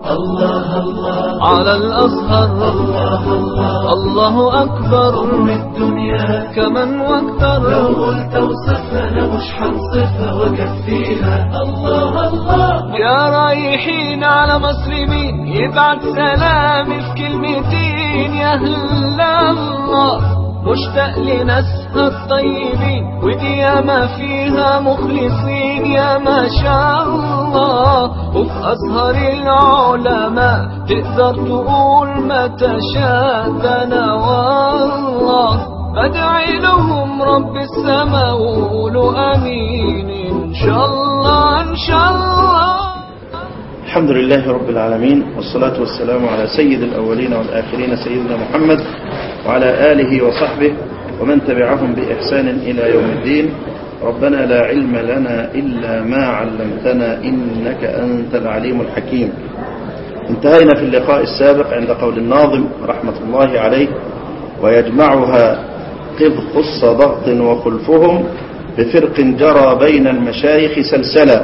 الله الله على الأزهر الله الله الله أكبر أم الدنيا كمن واكثر لو قلت وصفها أنا مش هنصفها وأكفيها الله الله يا رايحين على مسلمين يبعت سلامي في كلمتين يا أهل الله مشتاق لناسها الطيبين ودي ياما فيها مخلصين يا ما شاء الله وفي أزهر العلماء تقدر تقول ما تشاء ده أنا والله بدعي لهم رب السماء وقولوا امين ان شاء الله ان شاء الله الحمد لله رب العالمين والصلاة والسلام على سيد الأولين والآخرين سيدنا محمد وعلى آله وصحبه ومن تبعهم بإحسان إلى يوم الدين ربنا لا علم لنا إلا ما علمتنا إنك أنت العليم الحكيم انتهينا في اللقاء السابق عند قول الناظم رحمة الله عليه ويجمعها قذ خص ضغط وخلفهم بفرق جرى بين المشايخ سلسلة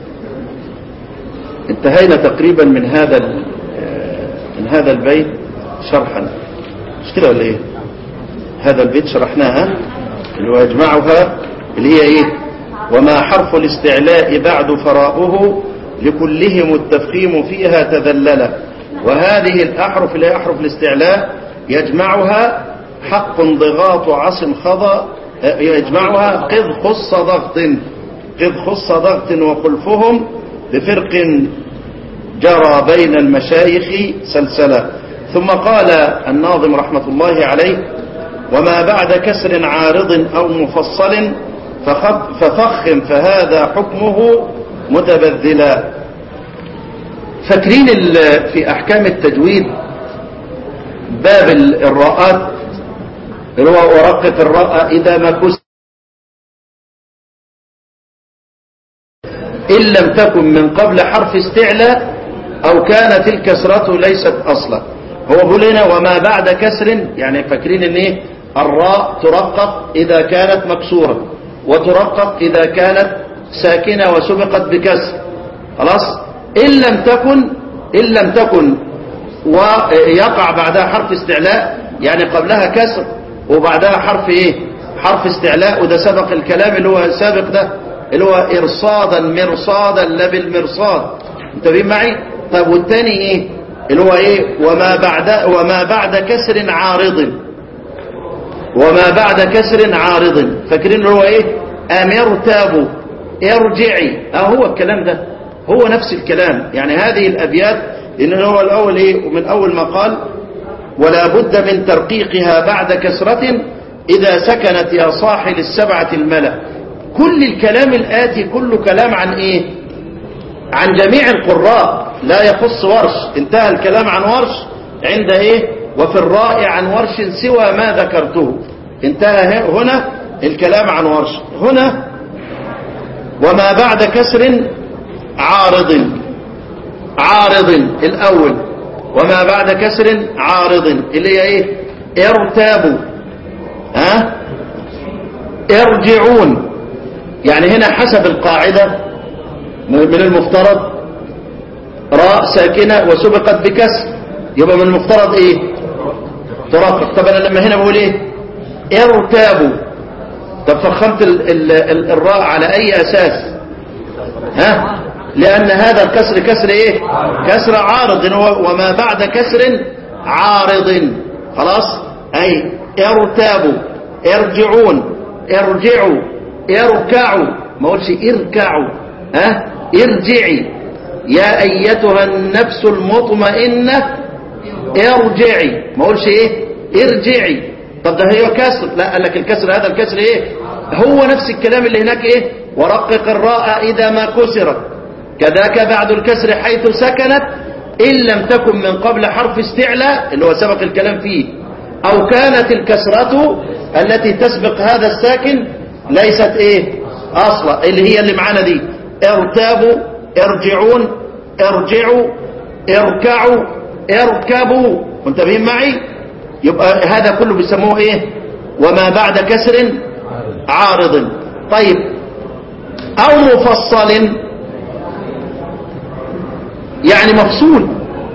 انتهينا تقريبا من هذا ال- من هذا البيت شرحا مش كده ولا ايه هذا البيت شرحناها اللي هو يجمعها اللي هي ايه وما حرف الاستعلاء بعد فراؤه لكلهم التفخيم فيها تذلل وهذه الأحرف اللي هي أحرف الاستعلاء يجمعها حق ضغاط عص خضى يجمعها قذ خص ضغط قذ خص ضغط وخلفهم بفرق جرى بين المشايخ سلسلة ثم قال الناظم رحمة الله عليه وما بعد كسر عارض أو مفصل فخ- ففخم فهذا حكمه متبذلا فاكرين ال- في أحكام التجويد باب ال- الراءات اللي هو ورقق الراء إذا ما كسر إن لم تكن من قبل حرف استعلاء أو كانت الكسرة ليست أصلا هو بيقول هنا وما بعد كسر يعني فاكرين ان ايه الراء ترقق إذا كانت مكسورة وترقق إذا كانت ساكنة وسبقت بكسر خلاص إن لم تكن إن لم تكن ويقع بعدها حرف استعلاء يعني قبلها كسر وبعدها حرف ايه حرف استعلاء وده سبق الكلام اللي هو السابق ده اللي هو ارصادا مرصادا لا بالمرصاد انتبهين معي طب والتاني ايه اللي هو ايه وما بعد وما بعد كسر عارض وما بعد كسر عارض فاكرين اللي هو ايه امر تابوا ارجعي اه هو الكلام ده هو نفس الكلام يعني هذه الابيات لان هو الاول ايه ومن اول ما قال ولا بد من ترقيقها بعد كسرة إذا سكنت يا صاحل السبعة الملأ كل الكلام الآتي كله كلام عن إيه عن جميع القراء لا يخص ورش انتهى الكلام عن ورش عند إيه وفي الراء عن ورش سوى ما ذكرته انتهى هنا الكلام عن ورش هنا وما بعد كسر عارض عارض الأول وما بعد كسر عارض اللي هي ايه ارتابوا ها ارجعون يعني هنا حسب القاعدة من المفترض راء ساكنة وسبقت بكسر يبقى من المفترض ايه ترقق طب انا لما هنا بقول ايه ارتابوا طب فخمت ال ال ال الراء على اي اساس ها لأن هذا الكسر كسر إيه كسر عارض هو وما بعد كسر عارض خلاص أي ارتابوا ارجعون ارجعوا اركعوا ما قلتش اركعوا ها ارجعي يا أيتها النفس المطمئنة ارجعي ما قلتش ايه ارجعي طب ده هي كسر لا قال لك الكسر هذا الكسر ايه هو نفس الكلام اللي هناك ايه ورقق الراء إذا ما كسرت كذاك بعد الكسر حيث سكنت إن لم تكن من قبل حرف استعلاء اللي هو سبق الكلام فيه أو كانت الكسرة التي تسبق هذا الساكن ليست إيه أصلا اللي هي اللي معانا دي ارتابوا ارجعون ارجعوا اركعوا اركبوا منتبهين معي يبقى هذا كله بيسموه ايه وما بعد كسر عارض طيب او مفصل يعني مفصول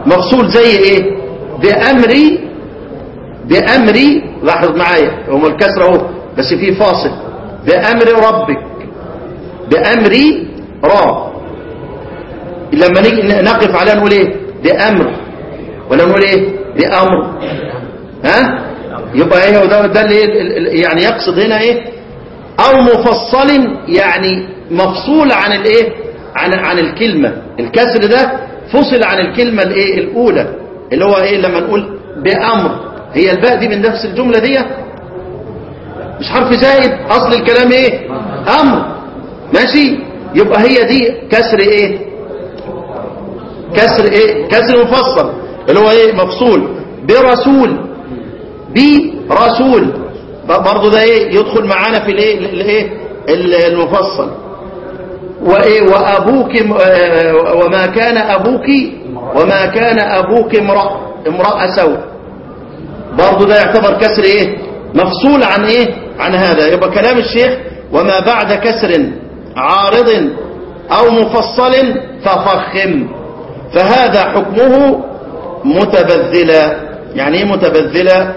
مفصول زي ايه بأمري بأمري لاحظ معايا هم الكسر اهو بس في فاصل بأمر ربك بأمري را لما نيجي نقف عليها نقول ايه بأمر ولا نقول ايه بأمر ها يبقى ايه وده ده اللي ال- ال- يعني يقصد هنا ايه او مفصل يعني مفصول عن الايه عن عن الكلمة الكسر ده فصل عن الكلمة الايه الاولى اللي هو ايه لما نقول بأمر هي الباء دي من نفس الجملة دي مش حرف زائد اصل الكلام ايه امر ماشي يبقى هي دي كسر ايه كسر ايه كسر مفصل اللي هو ايه مفصول برسول برسول برضه ده ايه يدخل معانا في الايه الايه المفصل وايه وابوك م- آه، وما كان ابوك وما كان ابوك امرأ امرأة سوء برضه ده يعتبر كسر ايه مفصول عن ايه عن هذا يبقى كلام الشيخ وما بعد كسر عارض او مفصل ففخم فهذا حكمه متبذلا يعني ايه متبذلا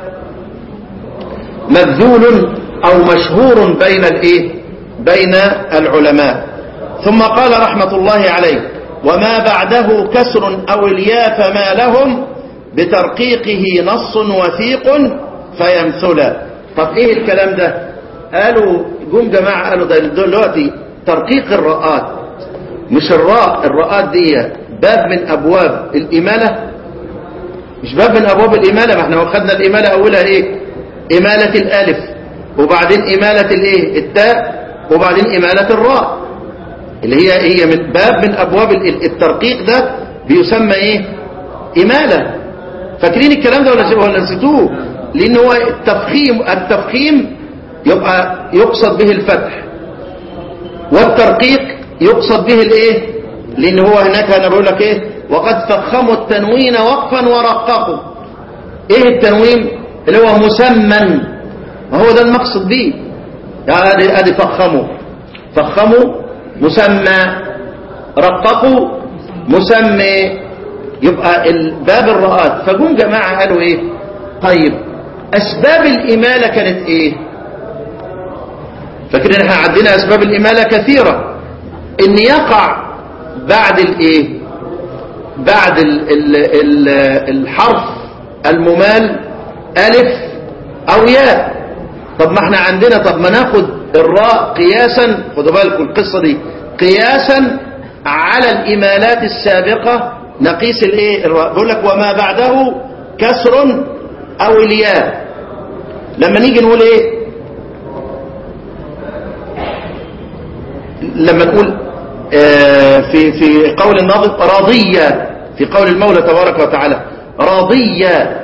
مبذول او مشهور بين الايه بين العلماء ثم قال رحمة الله عليه وما بعده كسر او الياء فما لهم بترقيقه نص وثيق فيمثلا طب ايه الكلام ده قالوا جم جماعة قالوا ده دلوقتي ترقيق الرآت مش الراء الرآت دي باب من ابواب الامالة مش باب من ابواب الامالة ما احنا خدنا الامالة اولها ايه امالة الالف وبعدين امالة الايه التاء وبعدين امالة الراء اللي هي هي من باب من ابواب ال- الترقيق ده بيسمى ايه امالة فاكرين الكلام ده ولا ولا نسيتوه لان هو التفخيم التفخيم يبقى يقصد به الفتح والترقيق يقصد به الايه لان هو هناك انا بقول لك ايه وقد فخموا التنوين وقفا ورققوا ايه التنوين اللي هو مسمى ما هو ده المقصد به يعني ادي ادي فخموا فخموا مسمى رققوا مسمى يبقى الباب الرآت فجم جماعة قالوا ايه طيب اسباب الامالة كانت ايه فاكرين احنا عندنا اسباب الامالة كثيرة ان يقع بعد الايه بعد ال ال ال الحرف الممال الف او ياء طب ما احنا عندنا طب ما ناخد الراء قياسا خدوا بالكم القصة دي قياسا على الامالات السابقة نقيس الايه الراء بيقول لك وما بعده كسر او الياء لما نيجي نقول ايه لما نقول آه، في في قول الناظم راضية في قول المولى تبارك وتعالى راضية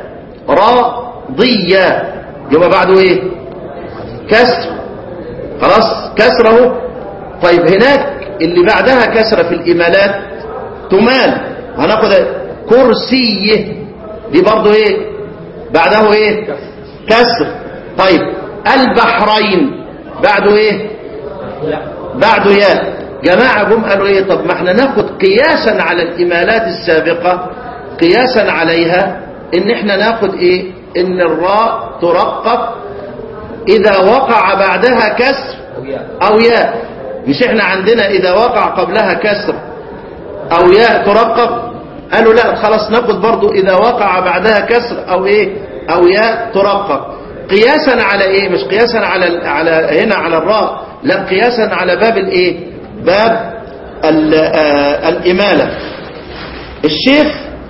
راضية يبقى بعده ايه كسر خلاص كسره طيب هناك اللي بعدها كسرة في الإمالات تمال هناخد كرسيه دي برضو ايه بعده ايه كسر طيب البحرين بعده ايه بعده ياء جماعة جم قالوا ايه طب ما احنا ناخد قياسا على الامالات السابقة قياسا عليها ان احنا ناخد ايه ان الراء ترقق اذا وقع بعدها كسر او ياء مش احنا عندنا اذا وقع قبلها كسر او ياء ترقق قالوا لا خلاص ناخد برضو اذا وقع بعدها كسر او ايه او ياء ترقق قياسا على ايه مش قياسا على على هنا على الراء لا قياسا على باب الايه باب ال- آه، الاماله الشيخ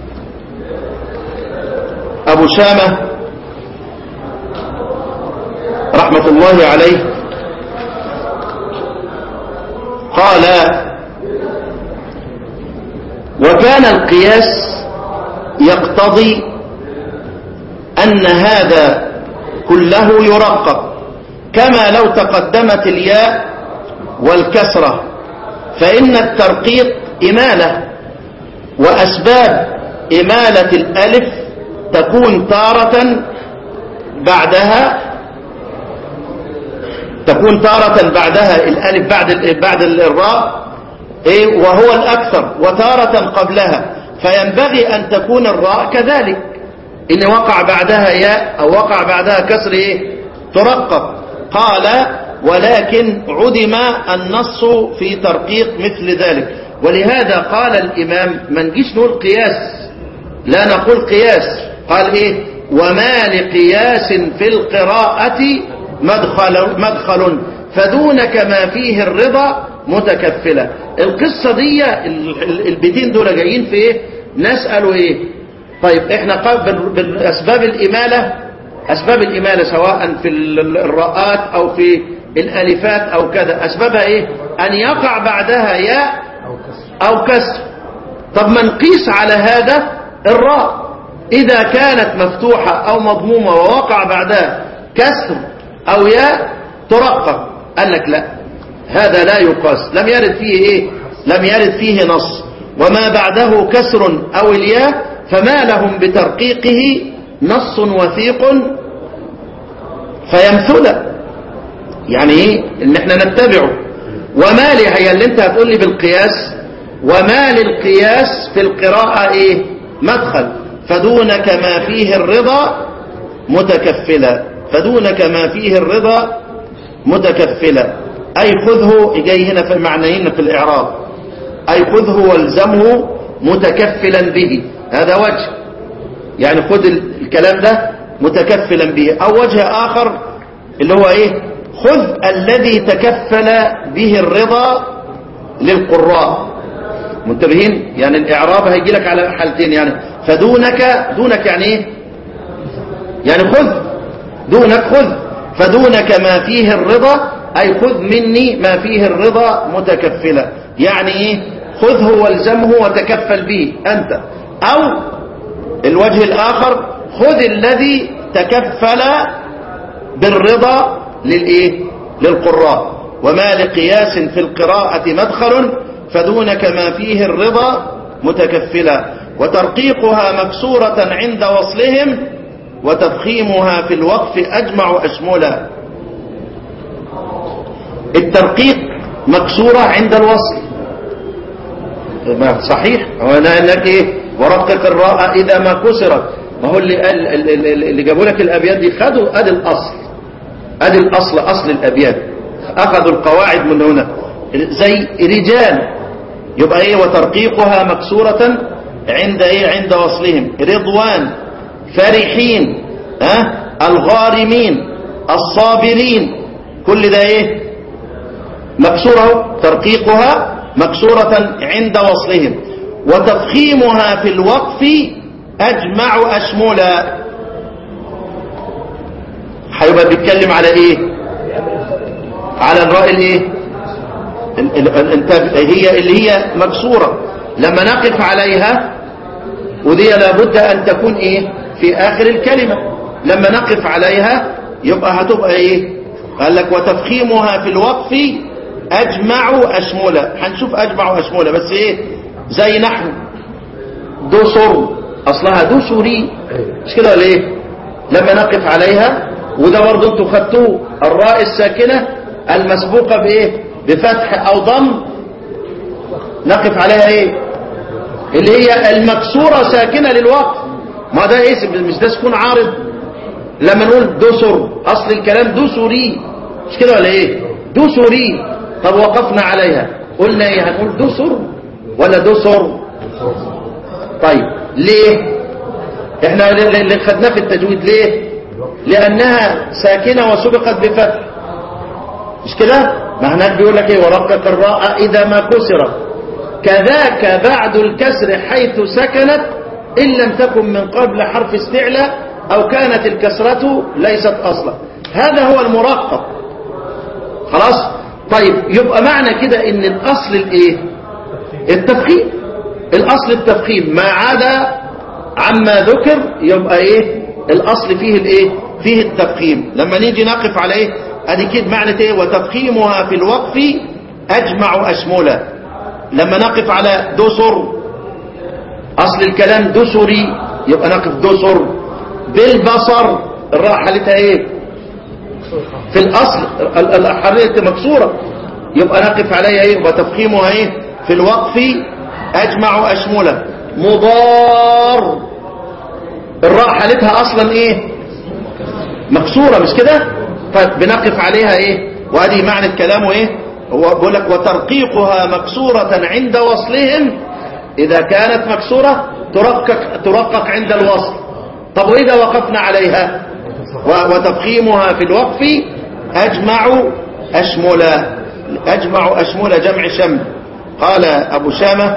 ابو شامه رحمه الله عليه قال وكان القياس يقتضي أن هذا كله يرقق كما لو تقدمت الياء والكسرة فإن الترقيق إمالة وأسباب إمالة الألف تكون تارة بعدها تكون تارة بعدها الألف بعد ال- بعد الراء إيه وهو الأكثر وتارة قبلها فينبغي أن تكون الراء كذلك إن وقع بعدها ياء أو وقع بعدها كسر إيه ترقق قال ولكن عدم النص في ترقيق مثل ذلك ولهذا قال الإمام ما نجيش نقول قياس لا نقول قياس قال إيه وما لقياس في القراءة مدخل, مدخل فدونك ما فيه الرضا متكفلة القصة دي البيتين دول جايين في ايه نسأل ايه طيب احنا قال بالاسباب الامالة اسباب الامالة سواء في الراءات او في الالفات او كذا اسبابها ايه ان يقع بعدها ياء او كسر طب ما نقيس على هذا الراء اذا كانت مفتوحة او مضمومة ووقع بعدها كسر او ياء ترقق قال لك لا هذا لا يقاس لم يرد فيه ايه لم يرد فيه نص وما بعده كسر او الياء فما لهم بترقيقه نص وثيق فيمثل يعني ايه ان احنا نتبعه وما لي هي اللي انت هتقول لي بالقياس وما للقياس في القراءة ايه مدخل فدونك ما فيه الرضا متكفلا فدونك ما فيه الرضا متكفلا أي خذه جاي هنا في المعنيين في الإعراب أي خذه والزمه متكفلا به هذا وجه يعني خذ الكلام ده متكفلا به أو وجه آخر اللي هو إيه خذ الذي تكفل به الرضا للقراء منتبهين يعني الإعراب هيجي لك على حالتين يعني فدونك دونك يعني إيه يعني خذ دونك خذ فدونك ما فيه الرضا أي خذ مني ما فيه الرضا متكفلا يعني إيه خذه والزمه وتكفل به أنت أو الوجه الآخر خذ الذي تكفل بالرضا للإيه للقراء وما لقياس في القراءة مدخل فدونك ما فيه الرضا متكفلا وترقيقها مكسورة عند وصلهم وتفخيمها في الوقف أجمع أشملا الترقيق مكسورة عند الوصل ما صحيح هو انك ايه ورقق الراء اذا ما كسرت ما هو اللي قال اللي جابوا لك الابيات دي خدوا ادي الاصل ادي الاصل اصل الابيات اخذوا القواعد من هنا زي رجال يبقى ايه وترقيقها مكسورة عند ايه عند وصلهم رضوان فرحين ها أه؟ الغارمين الصابرين كل ده ايه مكسورة ترقيقها مكسورة عند وصلهم وتفخيمها في الوقف أجمع أشملا هيبقى بيتكلم على ايه على الراء الايه هي اللي هي مكسورة لما نقف عليها ودي لابد ان تكون ايه في اخر الكلمة لما نقف عليها يبقى هتبقى ايه قال لك وتفخيمها في الوقف اجمع اشمله هنشوف اجمع اشمله بس ايه زي نحو دسر اصلها دسري مش كده ولا ايه لما نقف عليها وده برضه انتوا خدتوه الراء الساكنه المسبوقه بايه بفتح او ضم نقف عليها ايه اللي هي المكسوره ساكنه للوقف ما ده اسم مش ده سكون عارض لما نقول دسر اصل الكلام دسري مش كده ولا ايه دسري طب وقفنا عليها قلنا ايه هنقول دسر ولا دسر طيب ليه احنا اللي خدناه في التجويد ليه لانها ساكنه وسبقت بفتح مش كده ما هناك بيقول لك ايه ورقق الراء اذا ما كسرت كذاك بعد الكسر حيث سكنت ان لم تكن من قبل حرف استعلاء او كانت الكسره ليست اصلا هذا هو المرقق خلاص طيب يبقى معنى كده ان الاصل الايه التفخيم الاصل التفخيم ما عدا عما ذكر يبقى ايه الاصل فيه الايه فيه التفخيم لما نيجي نقف على ايه ادي كده معنى ايه وتفخيمها في الوقف اجمع اشملا لما نقف على دسر اصل الكلام دسري يبقى نقف دسر بالبصر الراء حالتها ايه في الاصل الحريه مكسوره يبقى نقف عليها ايه وتفخيمها ايه في الوقف اجمع اشمله مضار الراء حالتها اصلا ايه مكسورة مش كده طيب بنقف عليها ايه وهذه معنى كلامه ايه هو بيقول لك وترقيقها مكسورة عند وصلهم اذا كانت مكسورة ترقق, ترقق عند الوصل طب واذا وقفنا عليها و- وتفخيمها في الوقف اجمع اشملا اجمع اشمل جمع شمل قال ابو شامة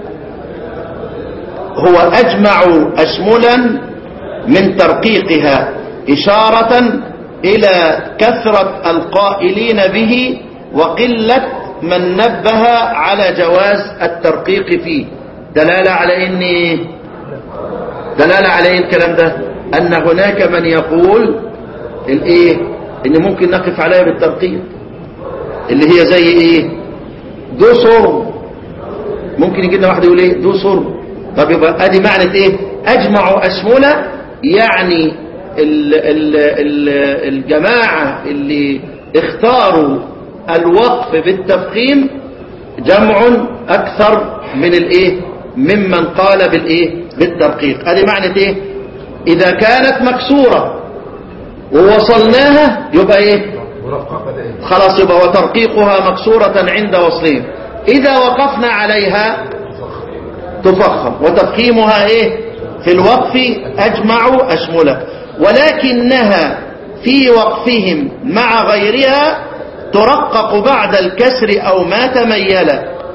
هو اجمع اشملا من ترقيقها اشارة الى كثرة القائلين به وقلة من نبه على جواز الترقيق فيه دلالة على ان دلالة على ايه الكلام ده ان هناك من يقول الايه ان ممكن نقف عليها بالترقيق اللي هي زي ايه دسر ممكن يجي لنا واحد يقول ايه دسر طب يبقى ادي معنى ايه اجمع اشمله يعني ال ال ال الجماعه اللي اختاروا الوقف بالتفخيم جمع اكثر من الايه ممن قال بالايه بالترقيق ادي معنى ايه اذا كانت مكسوره ووصلناها يبقى ايه خلاص يبقى وترقيقها مكسورة عند وصلهم إذا وقفنا عليها تفخم وتفخيمها إيه في الوقف أجمع أشمله ولكنها في وقفهم مع غيرها ترقق بعد الكسر أو ما تميل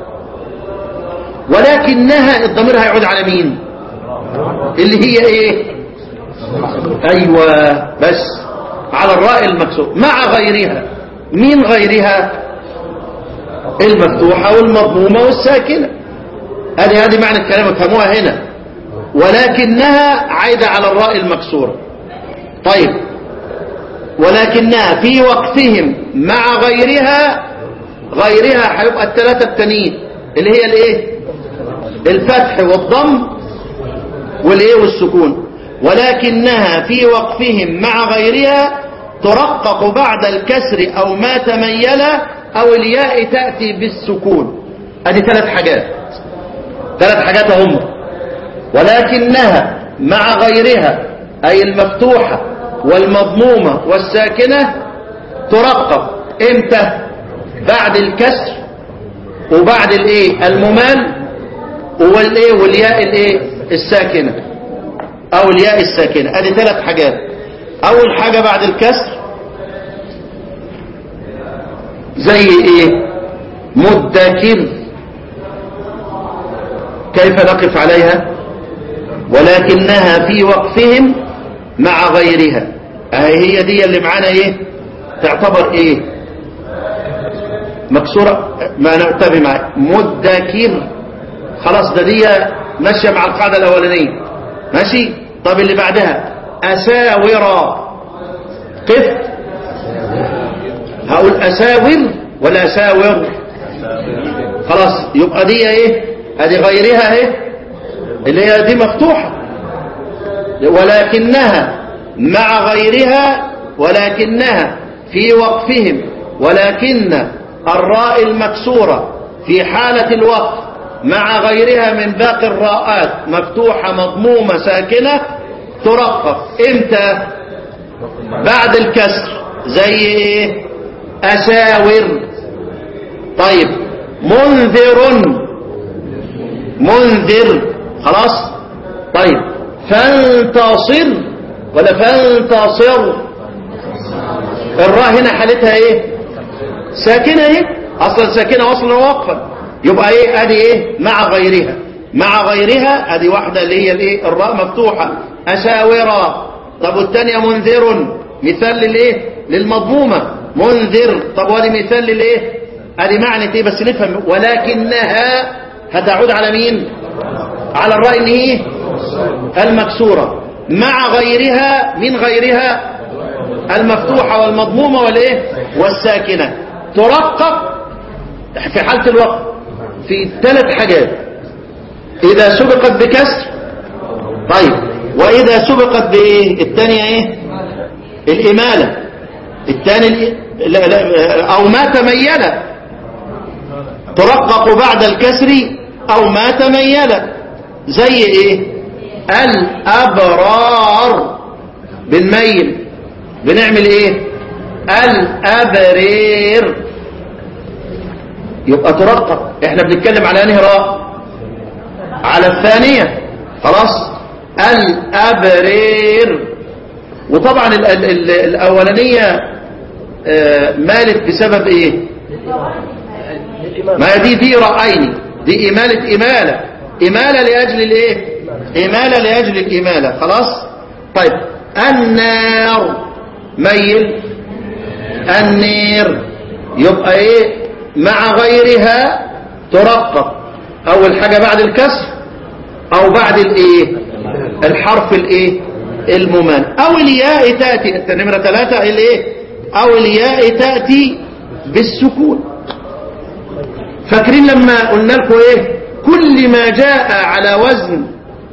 ولكنها الضمير هيعود على مين اللي هي ايه ايوه بس على الراء المكسور مع غيرها مين غيرها المفتوحة والمضمومة والساكنة هذه هذه معنى الكلام افهموها هنا ولكنها عايدة على الراء المكسورة طيب ولكنها في وقفهم مع غيرها غيرها هيبقى الثلاثة التانيين اللي هي الايه الفتح والضم والايه والسكون ولكنها في وقفهم مع غيرها ترقق بعد الكسر او ما تميل او الياء تأتي بالسكون ادي ثلاث حاجات ثلاث حاجات هم ولكنها مع غيرها اي المفتوحة والمضمومة والساكنة ترقق امتى بعد الكسر وبعد الايه الممال والايه والياء الايه الساكنه او الياء الساكنة ادي ثلاث حاجات اول حاجة بعد الكسر زي ايه مدكر كيف نقف عليها ولكنها في وقفهم مع غيرها اهي هي دي اللي معانا ايه تعتبر ايه مكسورة ما نعتبر معي مدكر خلاص ده دي ماشية مع القاعدة الاولانية ماشي طب اللي بعدها أساورا قف هقول أساور ولا أساور خلاص يبقى دي ايه ادي غيرها ايه اللي هي دي مفتوحة ولكنها مع غيرها ولكنها في وقفهم ولكن الراء المكسورة في حالة الوقف مع غيرها من باقي الراءات مفتوحة مضمومة ساكنة ترقق امتى بعد الكسر زي ايه اساور طيب منذر منذر خلاص طيب فانتصر ولا فانتصر الراء هنا حالتها ايه ساكنة ايه اصلا ساكنة اصلا وقفا يبقى ايه ادي ايه مع غيرها مع غيرها ادي واحدة اللي هي الايه الراء مفتوحة اساورا طب والثانية منذر مثال للايه للمضمومة منذر طب وادي مثال للايه ادي معنى ايه بس نفهم ولكنها هتعود على مين على الراء اللي هي المكسورة مع غيرها من غيرها المفتوحة والمضمومة والايه والساكنة ترقق في حالة الوقت في ثلاث حاجات إذا سبقت بكسر طيب وإذا سبقت بإيه الثانية إيه الإمالة الثاني لا لا أو ما تميل ترقق بعد الكسر أو ما تميل زي ايه الابرار بنميل بنعمل ايه الابرير يبقى ترقق احنا بنتكلم على انهي راء على الثانية خلاص الابرير وطبعا ال ال ال الاولانية آه، مالت بسبب ايه ما دي دي رأيني دي إمالة إمالة إمالة لأجل الإيه إمالة لأجل الإمالة خلاص طيب النار ميل النير يبقى إيه مع غيرها ترقق أول حاجة بعد الكسر أو بعد الإيه الحرف الإيه الممال أو الياء تأتي أنت نمرة ثلاثة الإيه أو الياء تأتي بالسكون فاكرين لما قلنا لكم ايه كل ما جاء على وزن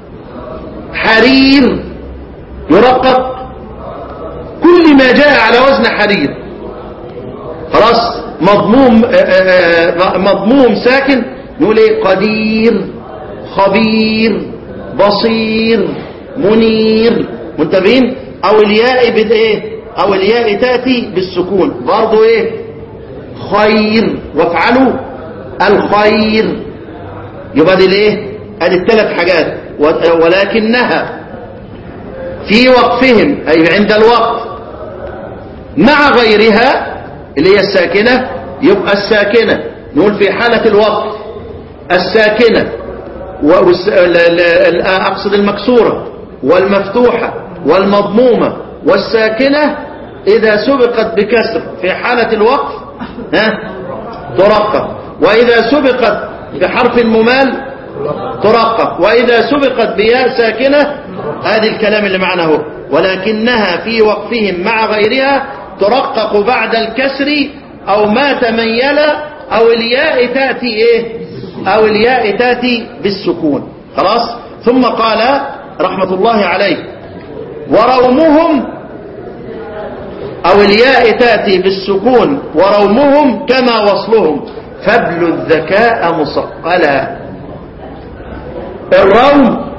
حرير يرقق كل ما جاء على وزن حرير خلاص مضموم آه، آه، آه، مضموم ساكن نقول ايه قدير خبير بصير منير منتبهين او الياء بالايه او الياء تاتي بالسكون برضه ايه خير وافعلوا الخير يبقى دي الايه ادي الثلاث حاجات و- ولكنها في وقفهم اي عند الوقف مع غيرها اللي هي الساكنة يبقى الساكنة نقول في حالة الوقف الساكنة و- والس- ال- ال- ال- أقصد المكسورة والمفتوحة والمضمومة والساكنة إذا سبقت بكسر في حالة الوقف ها ترقق وإذا سبقت بحرف ممال ترقق وإذا سبقت بياء ساكنة هذه الكلام اللي معنا هو ولكنها في وقفهم مع غيرها ترقق بعد الكسر أو ما تميل أو الياء تأتي إيه أو الياء تأتي بالسكون خلاص ثم قال رحمة الله عليه ورومهم أو الياء تأتي بالسكون ورومهم كما وصلهم فابل الذكاء مصقلا الروم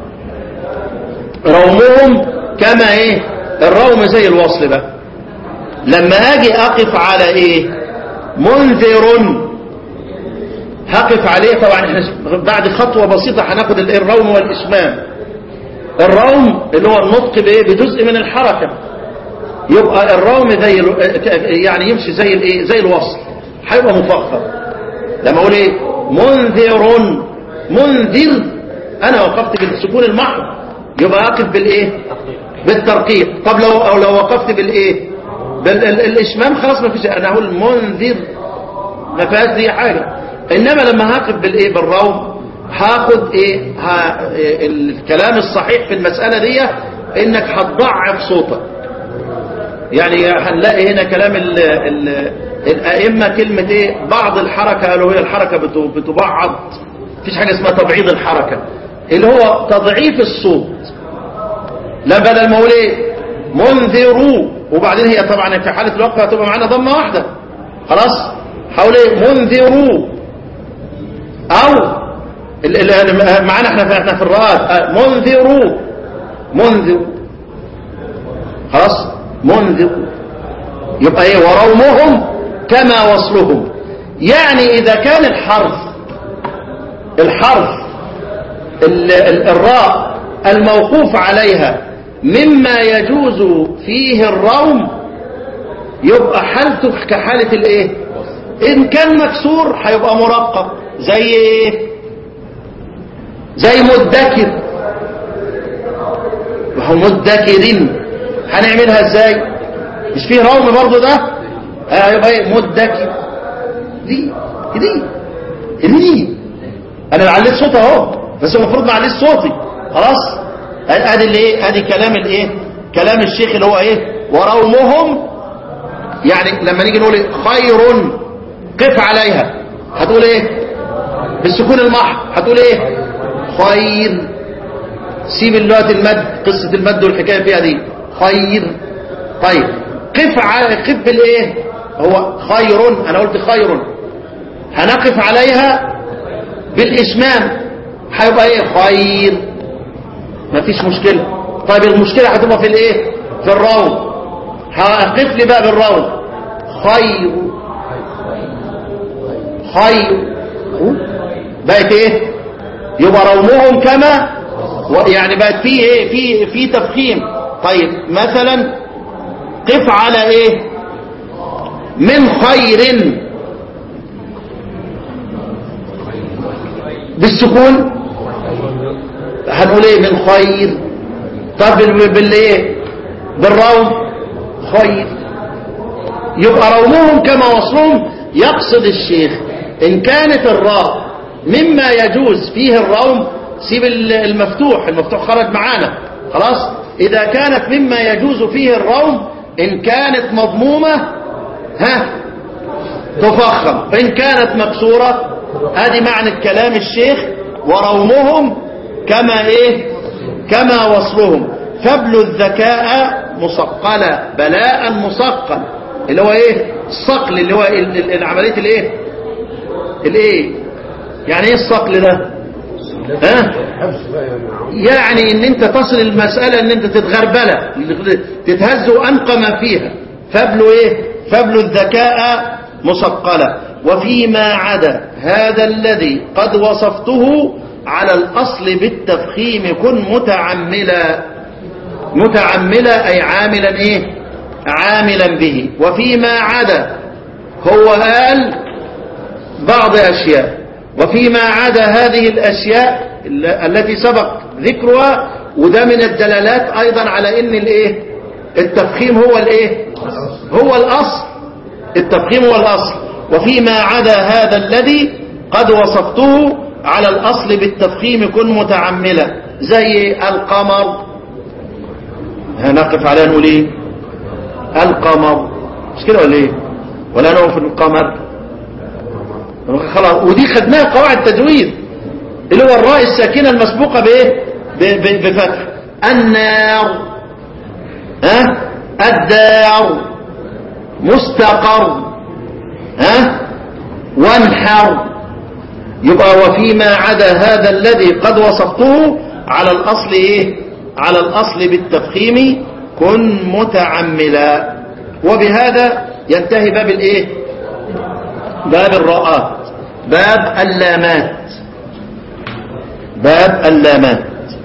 رومهم كما ايه الروم زي الوصل بقى لما اجي اقف على ايه منذر هقف عليه طبعا احنا بعد خطوة بسيطة هناخد الايه الروم والاسمام الروم اللي هو النطق بايه بجزء من الحركة يبقى الروم زي ال- يعني يمشي زي الايه زي الوصل هيبقى مفخم لما اقول ايه منذر منذر انا وقفت بالسكون المحض يبقى اقف بالايه بالترقيق طب لو او لو وقفت بالايه بالاشمام خلاص ما فيش انا اقول منذر ما فيهاش دي حاجه انما لما هقف بالايه بالروم هاخد ايه ها إيه الكلام الصحيح في المساله دي انك هتضعف صوتك يعني هنلاقي هنا كلام ال ال الأئمة كلمة ايه بعض الحركة قالوا هي الحركة بت- بتبعض مفيش حاجة اسمها تبعيض الحركة اللي هو تضعيف الصوت لا بدل ما اقول ايه منذروا وبعدين هي طبعا في حالة الوقت هتبقى معانا ضمة واحدة خلاص حول ايه منذروا او ال- ال- معانا احنا في احنا في الرآت منذروا منذروا خلاص منذر يبقى ايه ورومهم كما وصلهم يعني اذا كان الحرف الحرف ال- ال- الراء الموقوف عليها مما يجوز فيه الروم يبقى حالته كحالة الايه ان كان مكسور هيبقى مرقق زي ايه زي مدكر وهو مدكر هنعملها ازاي مش فيه روم برضو ده آه يبقى ايه مدكر دي دي دي انا اللي عليت صوت اهو بس المفروض ما عليت صوتي خلاص ادي اللي ايه ادي كلام الايه كلام الشيخ اللي هو ايه ورومهم يعني لما نيجي نقول إيه؟ خير قف عليها هتقول ايه بالسكون المحض هتقول ايه خير سيب اللغة المد قصة المد والحكاية فيها دي خير طيب قف على قف بالايه هو خير انا قلت خير هنقف عليها بالاشمام هيبقى ايه خير مفيش مشكلة طيب المشكلة هتبقى في الايه في الروم هقف لي بقى بالروم خير خير بقت ايه يبقى رومهم كما و- يعني بقت في ايه في في تفخيم طيب مثلا قف على ايه من خير بالسكون هنقول ايه من خير طب بال- بالايه بالروم خير يبقى رومهم كما وصلهم يقصد الشيخ ان كانت الراء مما يجوز فيه الروم سيب ال- المفتوح المفتوح خرج معانا خلاص اذا كانت مما يجوز فيه الروم ان كانت مضمومة ها تفخم ان كانت مكسورة ادي معنى كلام الشيخ ورومهم كما ايه كما وصلهم فابلوا الذكاء مصقلا بلاء مصقل اللي هو ايه الصقل اللي هو ال- ال- ال- عمليه الايه الايه يعني ايه الصقل ده ها يعني ان انت تصل المسألة ان انت تتغربلة تتهز وانقى ما فيها فابلوا ايه فابلوا الذكاء مصقلة وفيما عدا هذا الذي قد وصفته على الاصل بالتفخيم كن متعملا متعملا اي عاملا ايه عاملا به وفيما عدا هو قال بعض اشياء وفيما عدا هذه الاشياء ال- التي سبق ذكرها وده من الدلالات ايضا على ان الايه التفخيم هو الايه هو الاصل التفخيم هو الاصل وفيما عدا هذا الذي قد وصفته على الاصل بالتفخيم كن متعملا زي القمر هنقف عليها نقول ايه القمر مش كده ولا ايه ولا نوم في القمر خلاص ودي خدناها قواعد تجويد اللي هو الراء الساكنه المسبوقه بايه ب- ب- بفتح النار ها الدار مستقر ها وانحر يبقى وفيما عدا هذا الذي قد وصفته على الاصل ايه على الاصل بالتفخيم كن متعملا وبهذا ينتهي باب الايه باب الراءات باب اللامات باب اللامات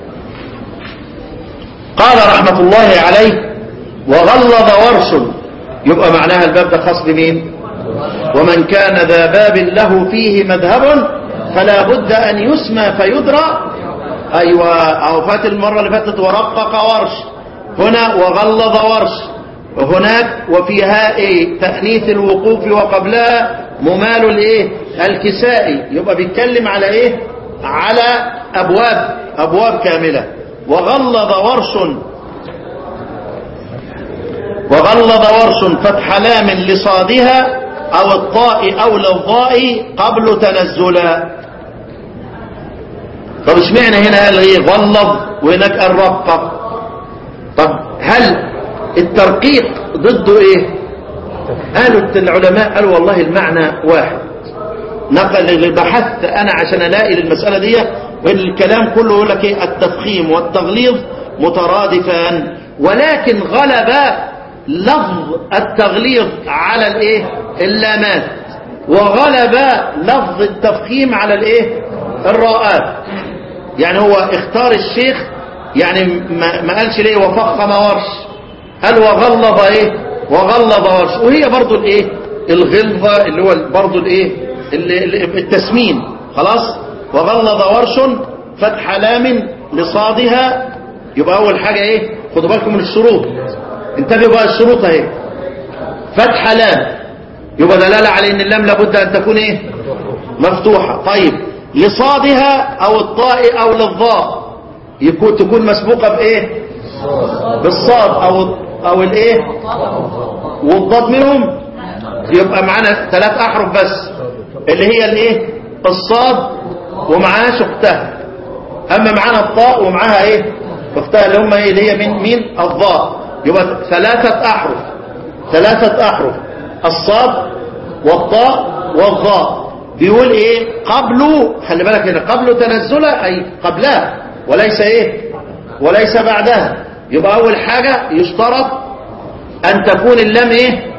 قال رحمة الله عليه وغلظ ورش يبقى معناها الباب ده خاص بمين ومن كان ذا باب له فيه مذهب فلا بد أن يسمى فيدرى أيوة أو فات المرة اللي فاتت ورقق ورش هنا وغلظ ورش هناك وفيها ايه تأنيث الوقوف وقبلها ممال الايه الكسائي يبقى بيتكلم على ايه على ابواب ابواب كاملة وغلظ ورش وغلظ ورش فتح لام لصادها او الطاء او للضاء قبل تنزلا طب اشمعنى هنا قال ايه غلظ وهناك قال رقق طب هل الترقيق ضده ايه قالوا العلماء قالوا والله المعنى واحد نقل اللي بحثت انا عشان الاقي للمساله دي والكلام كله يقول لك ايه التفخيم والتغليظ مترادفان ولكن غلب لفظ التغليظ على الايه اللامات وغلب لفظ التفخيم على الايه الراءات يعني هو اختار الشيخ يعني ما ما قالش ليه وفخم ورش قال وغلظ ايه وغلظ ورش وهي برضو الايه الغلظه اللي هو برضو الايه اللي- اللي- التسمين خلاص وغلظ ورش فتح لام لصادها يبقى اول حاجه ايه خدوا بالكم من الشروط انتبهوا بقى الشروط اهي فتح لام يبقى دلاله على ان اللام لابد ان تكون ايه مفتوحه طيب لصادها او الطاء او للضاء يكون تكون مسبوقه بايه بالصاد او او الايه والضاد منهم يبقى معانا ثلاث احرف بس اللي هي الايه الصاد ومعاها اختها اما معانا الطاء ومعاها ايه اختها اللي هم ايه اللي هي مين مين الضاء يبقى ثلاثه احرف ثلاثه احرف الصاد والطاء والضاء بيقول ايه قبل خلي بالك هنا قبل تنزلها اي قبلها وليس ايه وليس بعدها يبقى اول حاجة يشترط ان تكون اللام ايه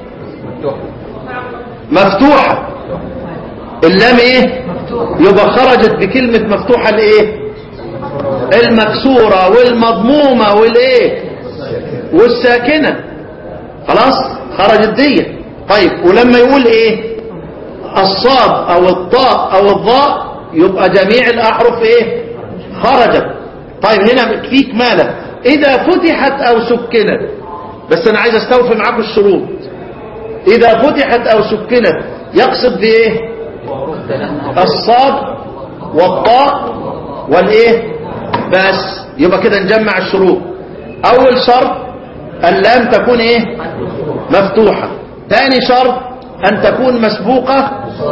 مفتوحة اللام ايه يبقى خرجت بكلمة مفتوحة الايه المكسورة والمضمومة والايه والساكنة خلاص خرجت دي طيب ولما يقول ايه الصاد او الطاء او الضاء يبقى جميع الاحرف ايه خرجت طيب هنا في كمالة اذا فتحت او سكنت بس انا عايز استوفي معاكم الشروط اذا فتحت او سكنت يقصد بايه الصاد والطاء والايه بس يبقى كده نجمع الشروط اول شرط اللام تكون ايه مفتوحة ثاني شرط ان تكون مسبوقة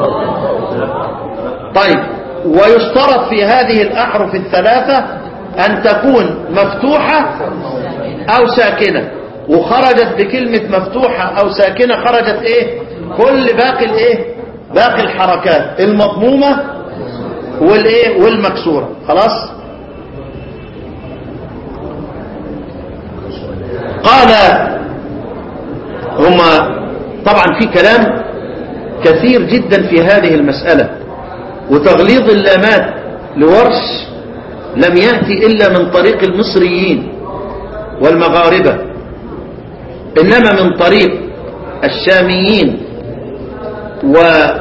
طيب ويشترط في هذه الاحرف الثلاثة ان تكون مفتوحة او ساكنة وخرجت بكلمة مفتوحة او ساكنة خرجت ايه كل باقي الايه باقي الحركات المضمومة والايه والمكسورة خلاص قال هما طبعا في كلام كثير جدا في هذه المسألة وتغليظ اللامات لورش لم يأتي إلا من طريق المصريين والمغاربة إنما من طريق الشاميين و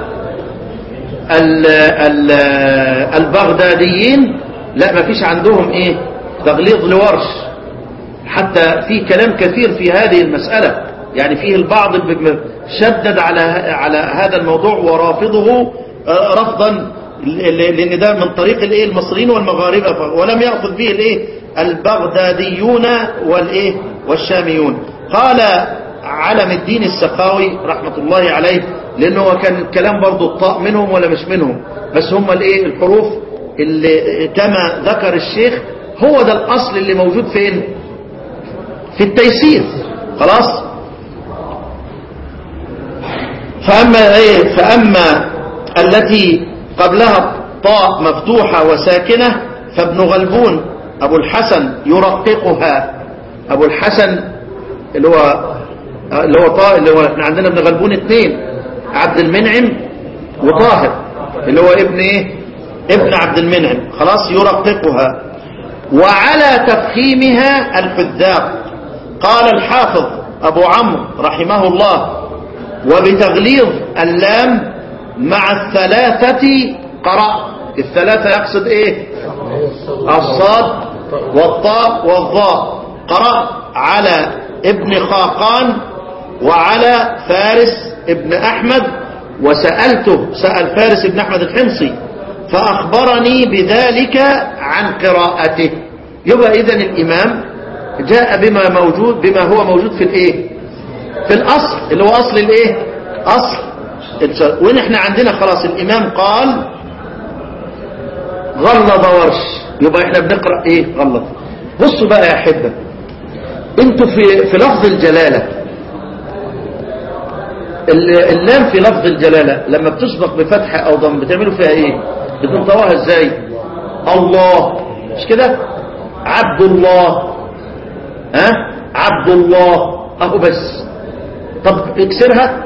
البغداديين لا ما فيش عندهم ايه تغليظ لورش حتى في كلام كثير في هذه المسألة يعني فيه البعض شدد على على هذا الموضوع ورافضه رفضا لان ده من طريق الايه المصريين والمغاربه ولم يقصد به الايه البغداديون والايه والشاميون قال علم الدين السخاوي رحمة الله عليه لانه كان كلام برضو الطاء منهم ولا مش منهم بس هم الايه الحروف اللي كما ذكر الشيخ هو ده الاصل اللي موجود فين في التيسير خلاص فأما إيه فأما التي قبلها طاء مفتوحة وساكنة فابن غلبون أبو الحسن يرققها أبو الحسن اللي هو اللي هو طاء اللي هو احنا عندنا ابن غلبون اثنين عبد المنعم وطاهر اللي هو ابن ايه ابن عبد المنعم خلاص يرققها وعلى تفخيمها الحذاق قال الحافظ أبو عمرو رحمه الله وبتغليظ اللام مع الثلاثة قرأ الثلاثة يقصد ايه الصاد والطاء والضاء قرأ على ابن خاقان وعلى فارس ابن أحمد وسألته سأل فارس ابن أحمد الحمصي فأخبرني بذلك عن قراءته يبقى إذن الإمام جاء بما موجود بما هو موجود في الايه في الاصل اللي هو اصل الايه اصل وين احنا عندنا خلاص الامام قال غلظ ورش يبقى احنا بنقرا ايه غلظ بصوا بقى يا احبه انتوا في في لفظ الجلاله اللام في لفظ الجلاله لما بتسبق بفتحه او ضم بتعملوا فيها ايه بتنطوها ازاي الله مش كده عبد الله ها عبد الله اهو بس طب اكسرها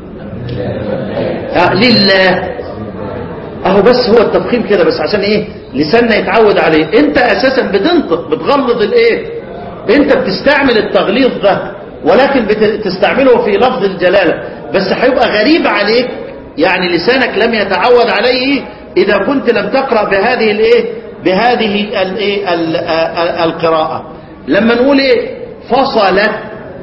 آه لله اهو بس هو التفخيم كده بس عشان ايه لساننا يتعود عليه انت اساسا بتنطق بتغلظ الايه انت بتستعمل التغليظ ده ولكن بتستعمله في لفظ الجلالة بس هيبقى غريب عليك يعني لسانك لم يتعود عليه اذا كنت لم تقرأ بهذه الايه بهذه الايه القراءة لما نقول ايه فصلت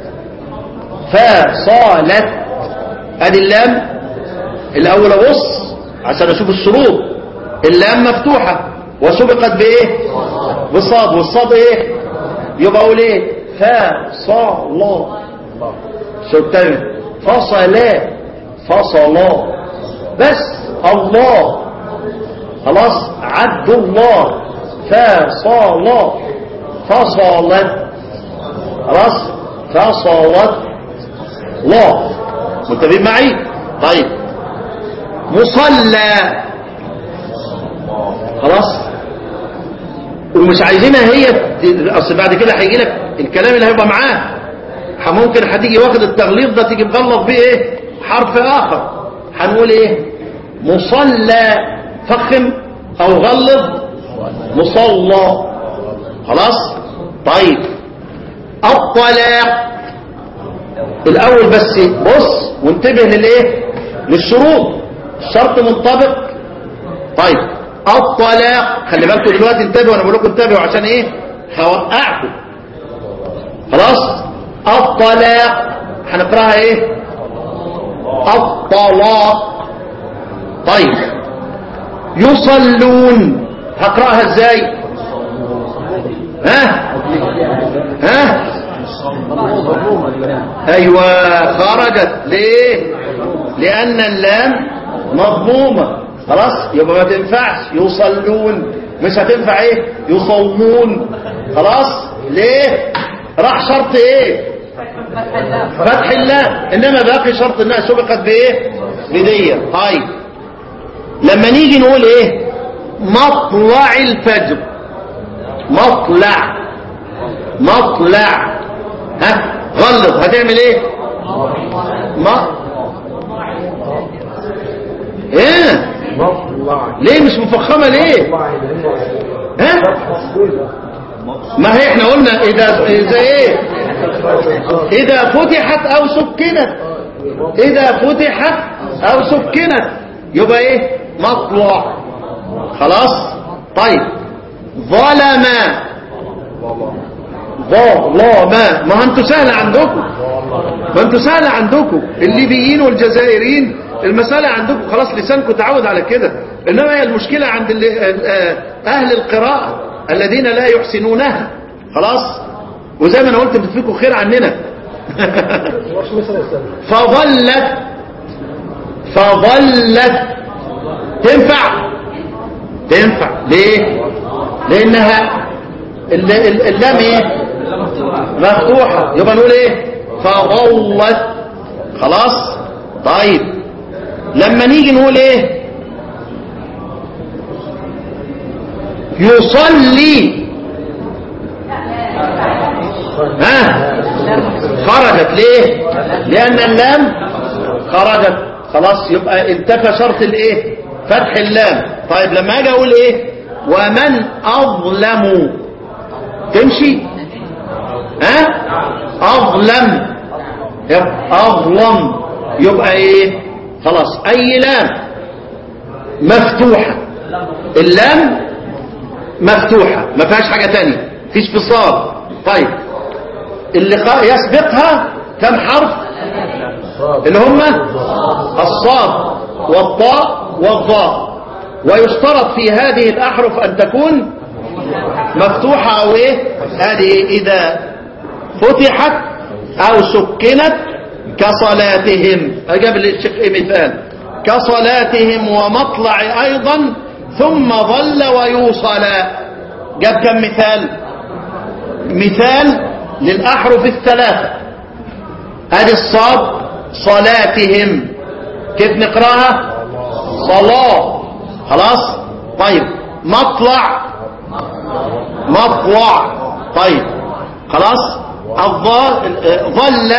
فصالت ادي اللام الاول ابص عشان اشوف الشروط اللام مفتوحة وسبقت بايه بالصاد والصاد ايه يبقى اقول ايه فصلا شو التاني فصلا فصلا بس الله خلاص عبد الله فصلا فصلت خلاص فصلت الله متفقين معي طيب مصلى خلاص ومش عايزينها هي ت- اصل بعد كده هيجي لك الكلام اللي هيبقى معاه ح- ممكن هتيجي واخد التغليظ ده تيجي مغلظ بيه ايه حرف اخر هنقول ايه مصلى فخم او غلظ مصلى خلاص طيب الطلاق الاول بس بص وانتبه للايه للشروط الشرط منطبق طيب الطلاق خلي بالكم دلوقتي انتبهوا انا بقول لكم انتبهوا عشان ايه هوقعكم خلاص الطلاق هنقراها ايه الطلاق طيب يصلون هقراها ازاي ها ها ايوه خرجت ليه لان اللام مضمومه خلاص يبقى ما تنفعش يصلون مش هتنفع ايه يصومون خلاص ليه راح شرط ايه فتح اللام انما باقي شرط انها سبقت بايه بديه طيب لما نيجي نقول ايه مطلع الفجر مطلع مطلع ها غلط هتعمل ايه ما ايه ليه مش مفخمه ليه ها ما هي احنا قلنا اذا اذا ايه اذا فتحت او سكنت اذا فتحت او سكنت يبقى ايه مطلع خلاص طيب ظلم ظلم ما انتوا سهل عندكم ما انتوا سهل عندكم الليبيين والجزائريين المسألة عندكم خلاص لسانكم تعود على كده انما هي المشكلة عند اللي آه، اهل القراءة الذين لا يحسنونها خلاص وزي ما انا قلت بتفيكوا خير عننا فظلت فظلت تنفع تنفع ليه لانها الل- الل- اللام ايه مفتوحة يبقى نقول ايه فظلت خلاص طيب لما نيجي نقول ايه يصلي ها خرجت ليه لان اللام خرجت خلاص يبقى انتفى شرط الايه فتح اللام طيب لما اجي اقول ايه ومن اظلم تمشي ها اظلم يبقى اظلم يبقى ايه خلاص اي لام مفتوحه اللام مفتوحه ما فيهاش حاجه تانية فيش فصال طيب اللي خ- يسبقها كم حرف اللي هم الصاد والطاء والظاء ويشترط في هذه الأحرف أن تكون مفتوحة أو إيه هذه إذا فتحت أو سكنت كصلاتهم أجاب الشيخ إيه مثال كصلاتهم ومطلع أيضا ثم ظل ويوصل جاب كم مثال مثال للأحرف الثلاثة هذه الصاد صلاتهم كيف نقراها صلاة خلاص طيب مطلع مطلع طيب خلاص الظل ظل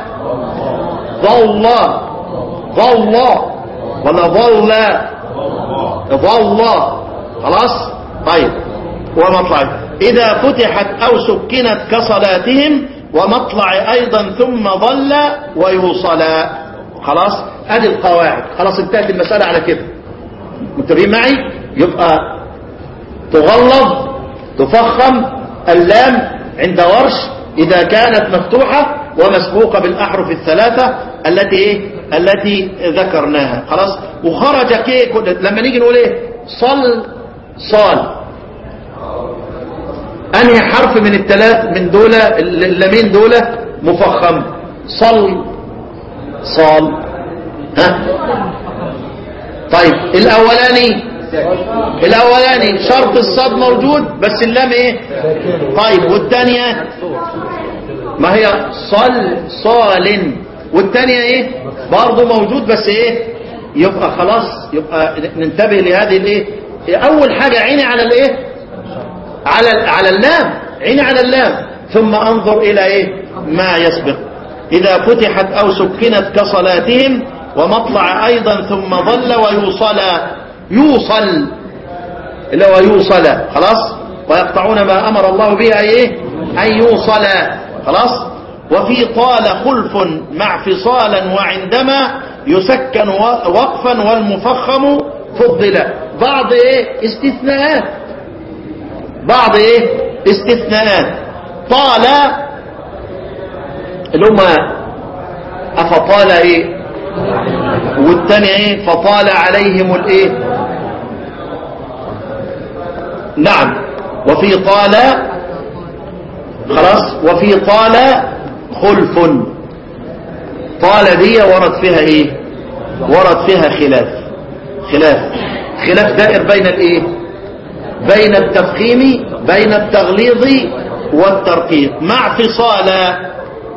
ظل ظل ولا ظل ظل خلاص طيب ومطلع إذا فتحت أو سكنت كصلاتهم ومطلع أيضا ثم ظل ويوصلا خلاص ادي القواعد خلاص انتهت المسألة على كده متفقين معي يبقى تغلظ تفخم اللام عند ورش إذا كانت مفتوحة ومسبوقة بالأحرف الثلاثة التي إيه؟ التي ذكرناها خلاص وخرج كي لما نيجي نقول إيه صل صال أنهي حرف من الثلاث من دولة اللامين دولة مفخم صل صال ها طيب الأولاني الأولاني شرط الصاد موجود بس اللام إيه طيب والثانية ما هي صل صال والثانية إيه برضه موجود بس إيه يبقى خلاص يبقى ننتبه لهذه الايه اول حاجة عيني على الايه على على اللام عيني على اللام ثم انظر الى ايه ما يسبق اذا فتحت او سكنت كصلاتهم ومطلع ايضا ثم ظل ويوصل يوصل اللي هو يوصل خلاص ويقطعون ما امر الله به أي ايه ان يوصل خلاص وفي طال خلف مع فصالا وعندما يسكن وقفا والمفخم فضل بعض ايه استثناءات بعض ايه استثناءات طال اللي هم افطال ايه والتاني ايه فطال عليهم الايه نعم وفي طال خلاص وفي طال خلف طال دي ورد فيها ايه ورد فيها خلاف خلاف خلاف دائر بين الايه بين التفخيم بين التغليظ والترقيق مع فصالا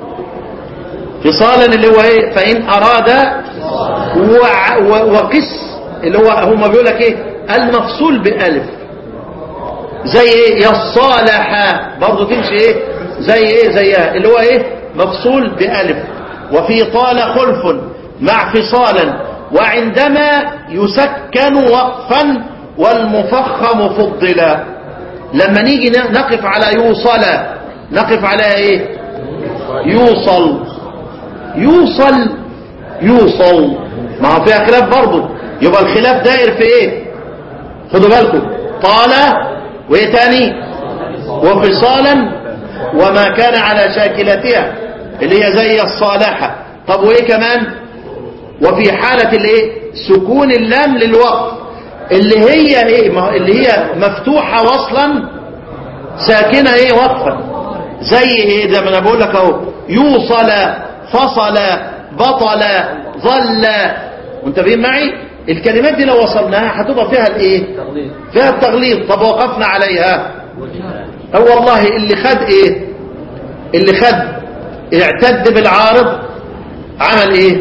فصالا اللي هو ايه فان اراد وع- و- وقس اللي هو هم بيقول لك ايه المفصول بألف زي ايه يصالح برضه تمشي ايه زي ايه زيها اللي هو ايه مفصول بألف وفي طال خلف مع فصالا وعندما يسكن وقفا والمفخم فضلا لما نيجي ن- نقف على يوصل نقف على ايه يوصل يوصل يوصل ما هو فيها خلاف برضه يبقى الخلاف داير في ايه خدوا بالكم طال وايه تاني وفصالا وما كان على شاكلتها اللي هي زي الصالحة طب وايه كمان وفي حالة الايه سكون اللام للوقف اللي هي ايه ما هو اللي هي مفتوحة وصلا ساكنة ايه وقفا زي ايه زي ما انا بقول لك اهو يوصل فصل بطل ظل منتبهين معي الكلمات دي لو وصلناها هتبقى فيها الايه فيها التغليظ طب وقفنا عليها هو والله اللي خد ايه اللي خد اعتد بالعارض عمل ايه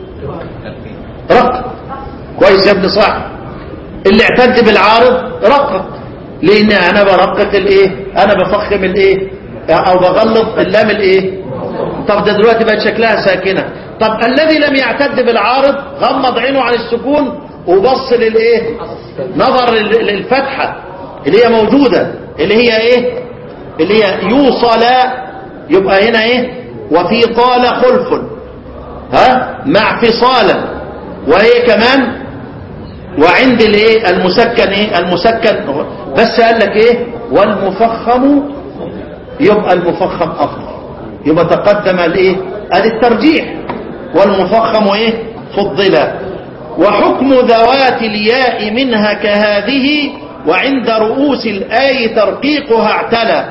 رق كويس يا ابن صح اللي اعتد بالعارض رقق لان انا برقق الايه انا بفخم الايه او بغلط اللام الايه طب ده دلوقتي بقت شكلها ساكنه طب الذي لم يعتد بالعارض غمض عينه عن السكون وبص للايه نظر لل- للفتحه اللي هي موجوده اللي هي ايه اللي هي يوصل يبقى هنا ايه وفي طال خلف ها مع فصالا وايه كمان وعند الايه المسكن ايه المسكن بس قال لك ايه والمفخم يبقى المفخم افضل يبقى تقدم الايه ادي الترجيح والمفخم ايه فضل وحكم ذوات الياء منها كهذه وعند رؤوس الآي ترقيقها اعتلى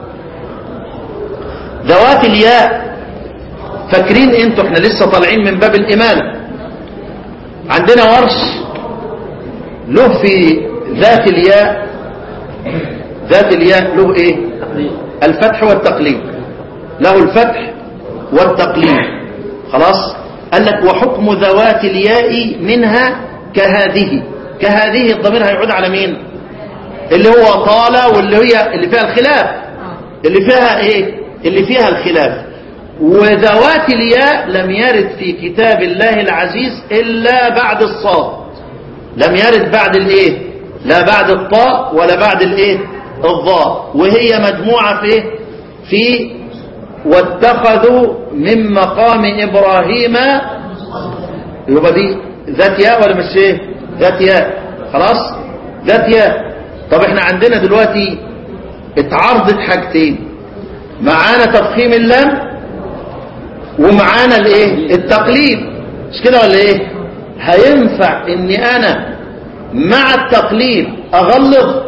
ذوات الياء فاكرين انتوا احنا لسه طالعين من باب الإمامة عندنا ورش له في ذات الياء ذات الياء له ايه الفتح والتقليد له الفتح والتقليد خلاص قال لك وحكم ذوات الياء منها كهذه كهذه الضمير هيعود على مين اللي هو طال واللي هي اللي فيها الخلاف اللي فيها ايه اللي فيها الخلاف وذوات الياء لم يرد في كتاب الله العزيز الا بعد الصاد لم يرد بعد الايه لا بعد الطاء ولا بعد الايه الضاء وهي مجموعة في إيه؟ في واتخذوا من مقام ابراهيم يبقى دي ذات ياء ولا مش ايه ذات ياء خلاص ذات ياء طب احنا عندنا دلوقتي اتعرضت حاجتين معانا تفخيم اللام ومعانا الايه التقليد مش كده ولا ايه هينفع اني انا مع التقليد اغلظ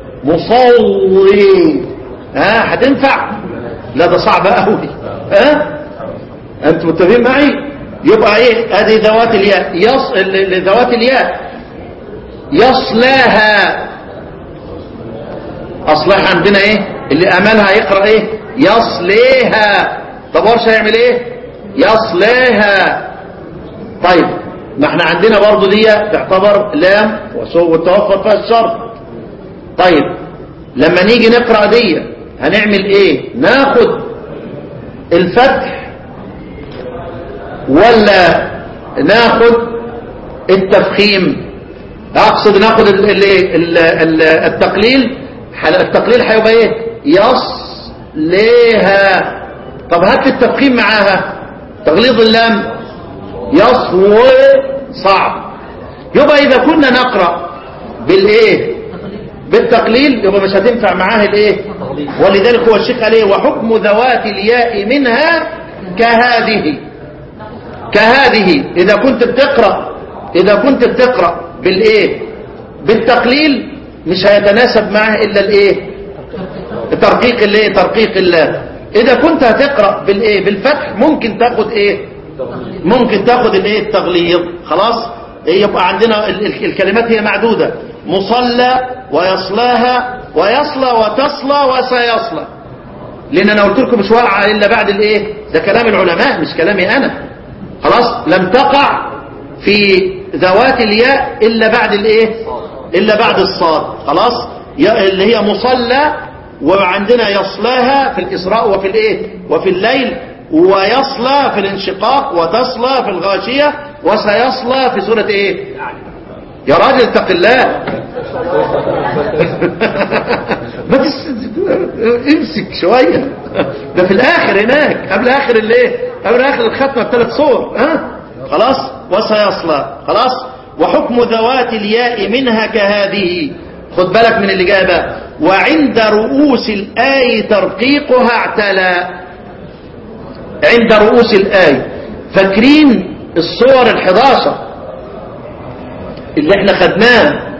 مصوري ها هتنفع لا ده صعب قوي ها انتوا متفقين معي يبقى ايه ادي ذوات الياء يص ال- ال- ذوات الياء يصلاها اصلها عندنا ايه اللي امالها يقرا ايه يصليها طب ورش هيعمل ايه يصليها طيب ما احنا عندنا برضو دي تعتبر لام وسو- وتوفر فيها الشرط طيب لما نيجي نقرأ دي هنعمل ايه ناخد الفتح ولا ناخد التفخيم اقصد ناخد ال- ال- ال- ال- التقليل ح- التقليل هيبقى ايه يصليها طب هات لي التفخيم معاها تغليظ اللام يصوي صعب يبقى اذا كنا نقرا بالايه بالتقليل يبقى مش هتنفع معاه الايه ولذلك هو الشيخ قال ايه وحكم ذوات الياء منها كهذه كهذه اذا كنت بتقرا اذا كنت بتقرا بالايه بالتقليل مش هيتناسب معه الا الايه ترقيق الايه ترقيق الله اذا كنت هتقرا بالايه بالفتح ممكن تاخد ايه ممكن تاخد الايه التغليظ خلاص إيه يبقى عندنا ال- ال- الكلمات هي معدوده مصلى ويصلاها ويصلى وتصلى وسيصلى لان انا قلت لكم مش واقعه الا بعد الايه ده كلام العلماء مش كلامي انا خلاص لم تقع في ذوات الياء الا بعد الايه الا بعد الصاد خلاص يا- اللي هي مصلى وعندنا يصلاها في الاسراء وفي الايه وفي الليل ويصلى في الانشقاق وتصلى في الغاشيه وسيصلى في سوره ايه يا راجل اتق الله ما تس... امسك شوية ده في الاخر هناك قبل اخر الايه قبل اخر الختمة بثلاث صور ها خلاص وسيصلى خلاص وحكم ذوات الياء منها كهذه خد بالك من اللي جاي بقى وعند رؤوس الآي ترقيقها اعتلى عند رؤوس الآي فاكرين الصور الحداشر اللي احنا خدناه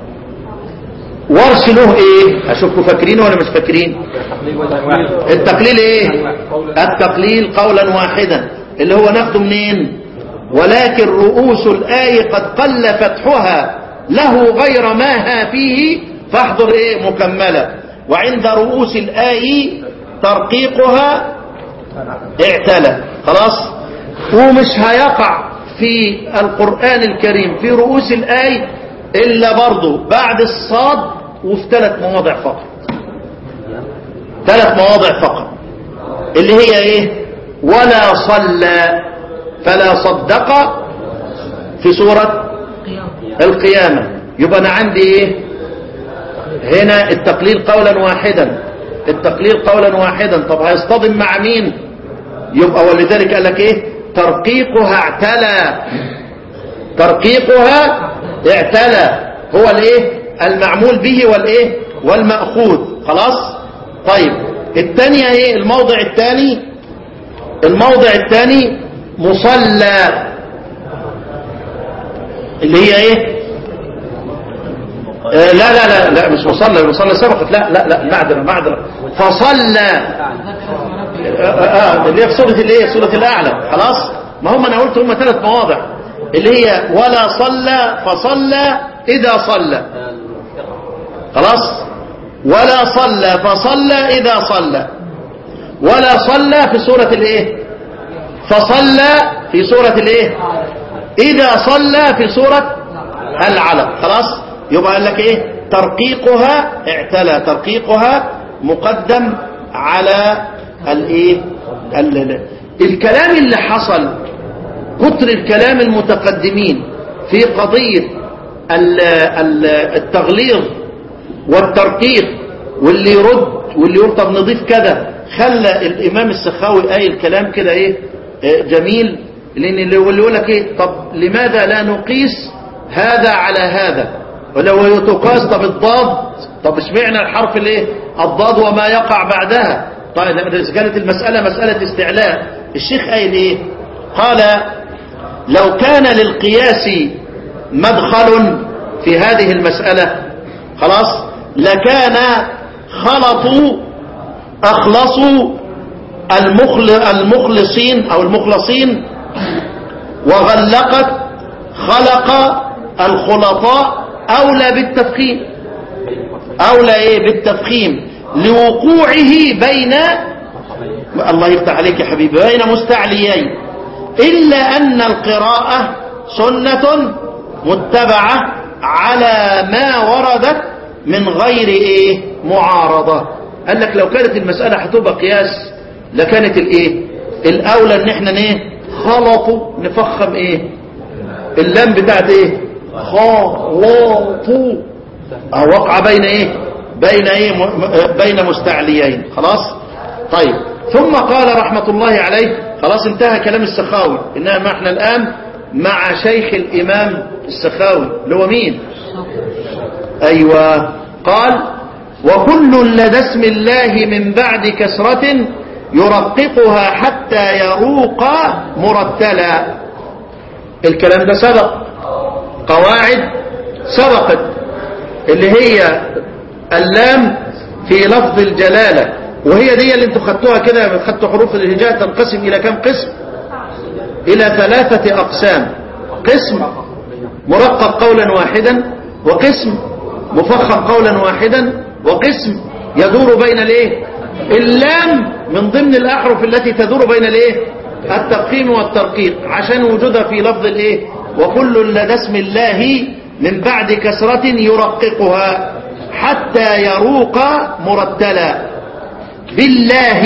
ورش له ايه اشوفكم فاكرين ولا مش فاكرين التقليل ايه التقليل قولا واحدا اللي هو ناخده منين ولكن رؤوس الآية قد قل فتحها له غير ما ها فيه فاحضر ايه مكملة وعند رؤوس الآية ترقيقها اعتلى خلاص ومش هيقع في القرآن الكريم في رؤوس الآية إلا برضه بعد الصاد وفي ثلاث مواضع فقط ثلاث مواضع فقط اللي هي ايه ولا صلى فلا صدق في سورة القيامة يبقى أنا عندي ايه هنا التقليل قولا واحدا التقليل قولا واحدا طب هيصطدم مع مين يبقى ولذلك قال لك ايه ترقيقها اعتلى ترقيقها اعتلى هو الايه المعمول به والايه والمأخوذ خلاص طيب الثانية ايه الموضع الثاني الموضع الثاني مصلى اللي هي ايه آه لا لا لا لا مش مصلى مصلى سبقت لا لا لا معذرة معذرة فصلى آه آه اللي هي في سورة الايه سورة الاعلى خلاص ما هم انا قلت هم ثلاث مواضع اللي هي ولا صلى فصلى اذا صلى خلاص ولا صلى فصلى اذا صلى ولا صلى في سورة الايه فصلى في سورة الايه اذا صلى في سورة العلق خلاص يبقى قال لك ايه ترقيقها اعتلى ترقيقها مقدم على الايه ال- الكلام اللي حصل كتر الكلام المتقدمين في قضية ال- ال- التغليظ والترقيق واللي يرد واللي يقول طب نضيف كذا خلى الامام السخاوي قايل كلام كده ايه آه، جميل لان اللي اللي يقول لك ايه طب لماذا لا نقيس هذا على هذا ولو تقاس طب الضاد طب اشمعنى الحرف الايه الضاد وما يقع بعدها طيب إذا كانت المسألة مسألة استعلاء الشيخ قايل ايه قال لو كان للقياس مدخل في هذه المسألة خلاص لكان خلطوا أخلصوا المخل المخلصين أو المخلصين وغلقت خلق الخلطاء أولى بالتفخيم أولى إيه بالتفخيم لوقوعه بين الله يفتح عليك يا حبيبي بين مستعليين إلا أن القراءة سنة متبعة على ما وردت من غير ايه معارضة قال لك لو كانت المسألة هتبقى قياس لكانت الايه الاولى ان احنا ايه خلطوا نفخم ايه اللام بتاعت ايه خلطوا أو وقع بين ايه بين ايه م- م- بين مستعليين خلاص طيب ثم قال رحمة الله عليه خلاص انتهى كلام السخاوي انما احنا الان مع شيخ الامام السخاوي اللي هو مين ايوه قال وكل لدى اسم الله من بعد كسرة يرققها حتى يروق مرتلا الكلام ده سبق قواعد سبقت اللي هي اللام في لفظ الجلالة وهي دي اللي انتوا خدتوها كده خدتوا حروف الهجاء تنقسم الى كم قسم الى ثلاثة اقسام قسم مرقق قولا واحدا وقسم مفخم قولا واحدا وقسم يدور بين الايه اللام من ضمن الاحرف التي تدور بين الايه التفخيم والترقيق عشان وجودها في لفظ الايه وكل لدى اسم الله من بعد كسرة يرققها حتى يروق مرتلا بالله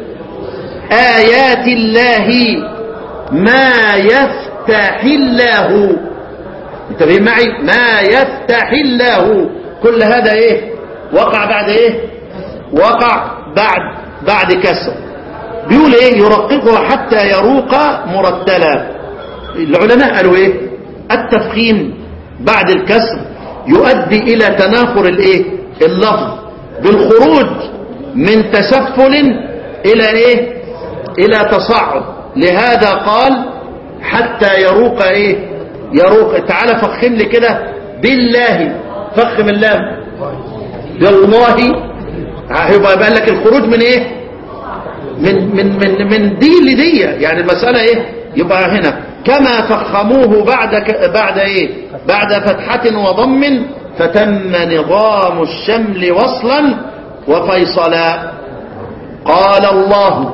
آيات الله ما يفتح الله انتبهين معي ما يفتح الله كل هذا ايه وقع بعد ايه وقع بعد بعد كسر بيقول ايه يرققه حتى يروق مرتلا العلماء قالوا ايه التفخيم بعد الكسر يؤدي الى تنافر الايه اللفظ بالخروج من تسفل الى ايه الى تصاعد لهذا قال حتى يروق ايه يروق تعالى فخم لي كده بالله فخم اللام بالله هيبقى يبقى لك الخروج من ايه من من من من دي لدي يعني المسألة ايه يبقى هنا كما فخموه بعد ك... بعد ايه بعد فتحة وضم فتم نظام الشمل وصلا وفيصلا قال الله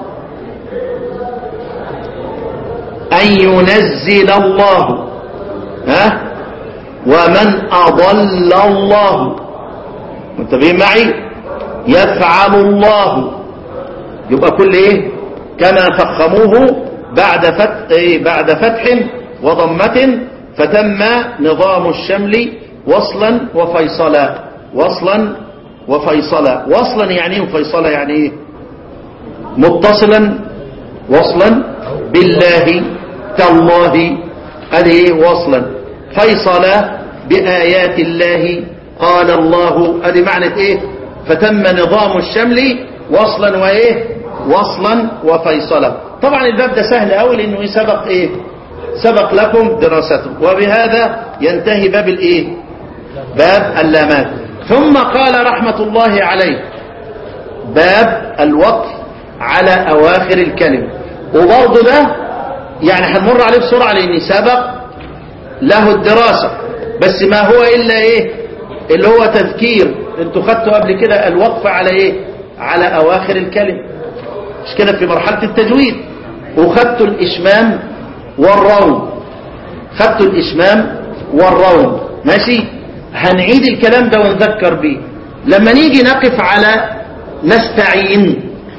أن ينزل الله ها ومن أضل الله منتبهين معي يفعل الله يبقى كل ايه كما فخموه بعد فتح إيه بعد فتح وضمة فتم نظام الشمل وصلا وفيصلا وصلا وفيصلا وصلا يعني ايه وفيصلا يعني ايه متصلا وصلا بالله تالله هذه ايه وصلا فيصلا بآيات الله قال الله هذه معنى ايه فتم نظام الشمل وصلا وايه وصلا وفيصلا طبعا الباب ده سهل قوي لانه ايه سبق ايه سبق لكم دراسته وبهذا ينتهي باب الايه باب اللامات ثم قال رحمة الله عليه باب الوقف على اواخر الكلمة وبرضه ده يعني هنمر عليه بسرعة لان سبق له الدراسة بس ما هو الا ايه اللي هو تذكير انتوا خدتوا قبل كده الوقف على ايه على اواخر الكلمة مش كده في مرحلة التجويد وخدتوا الاشمام والروم خدتوا الاشمام والروم ماشي هنعيد الكلام ده ونذكر بيه لما نيجي نقف على نستعين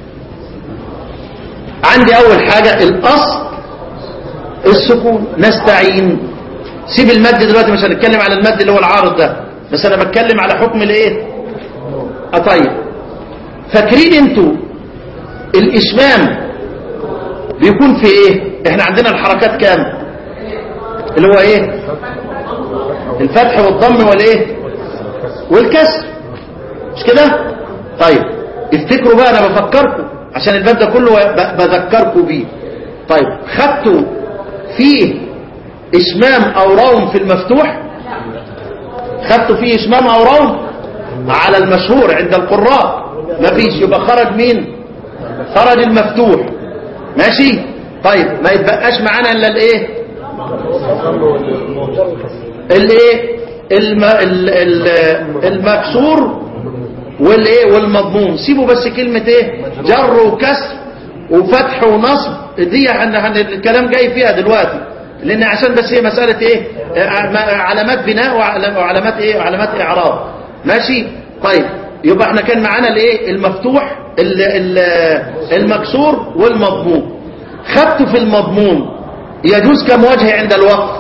عندي اول حاجة الاصل السكون نستعين سيب المد دلوقتي مش هنتكلم على المد اللي هو العارض ده بس انا بتكلم على حكم الايه اه طيب فاكرين انتوا الاشمام بيكون في ايه احنا عندنا الحركات كام اللي هو ايه الفتح والضم والايه والكسر مش كده طيب افتكروا بقى انا بفكركم عشان الباب ده كله ب- بذكركم بيه طيب خدتوا فيه اشمام او روم في المفتوح خدتوا فيه اشمام او روم على المشهور عند القراء مفيش يبقى خرج مين خرج المفتوح ماشي طيب ما يتبقاش معانا الا الايه الايه الم... ال... ال... المكسور والايه والمضموم سيبوا بس كلمة ايه جر وكسر وفتح ونصب دي هن... هن... الكلام جاي فيها دلوقتي لان عشان بس هي مساله ايه آه، ما- علامات بناء وعلام- وعلامات ايه وعلامات اعراب ماشي طيب يبقى احنا كان معانا الايه المفتوح ال- ال- المكسور والمضموم خدته في المضموم يجوز كم وجه عند الوقف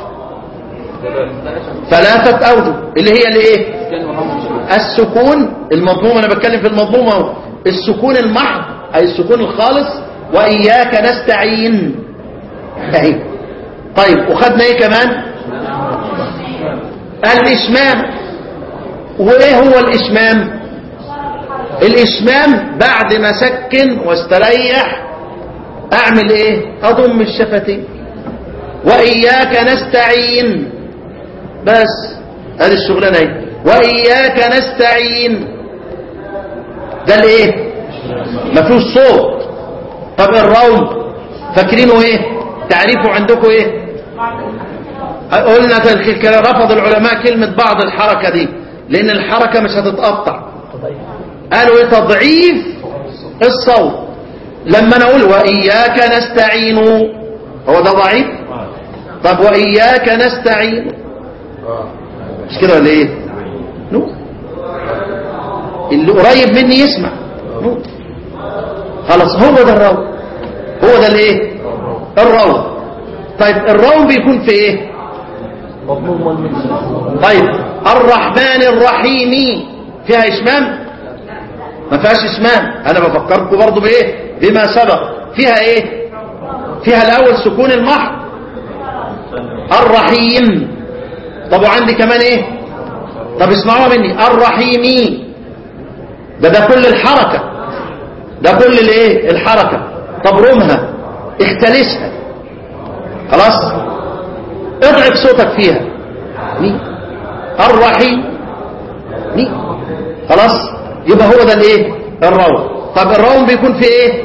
ثلاثة أوجه اللي هي الايه السكون المضموم انا بتكلم في المضموم اهو السكون المحض اي السكون الخالص واياك نستعين اهي طيب وخدنا ايه كمان الاشمام وايه هو الاشمام الاشمام بعد ما سكن واستريح اعمل ايه اضم الشفتين واياك نستعين بس هذه الشغلانه اهي واياك نستعين ده الايه ما فيهوش صوت طب الروم فاكرينه ايه تعريفه عندكم ايه قلنا تلك- كده رفض العلماء كلمة بعض الحركة دي لان الحركة مش هتتقطع قالوا ايه تضعيف الصوت لما نقول واياك نستعين هو ده ضعيف طب واياك نستعين مش كده ولا ايه نو اللي قريب مني يسمع نو خلاص هو ده الروم هو ده الايه الروم طيب الروم بيكون في ايه طيب الرحمن الرحيم فيها اشمام ما فيهاش اشمام انا بفكركم برضو بايه بما سبق فيها ايه فيها الاول سكون المحض الرحيم طب وعندي كمان ايه طب اسمعوها مني الرحيمي ده ده كل الحركة ده كل الايه الحركة طب رمها اختلسها خلاص اضعف صوتك فيها مين الرحيم مين خلاص يبقى هو ده الايه الروم طب الروم بيكون في ايه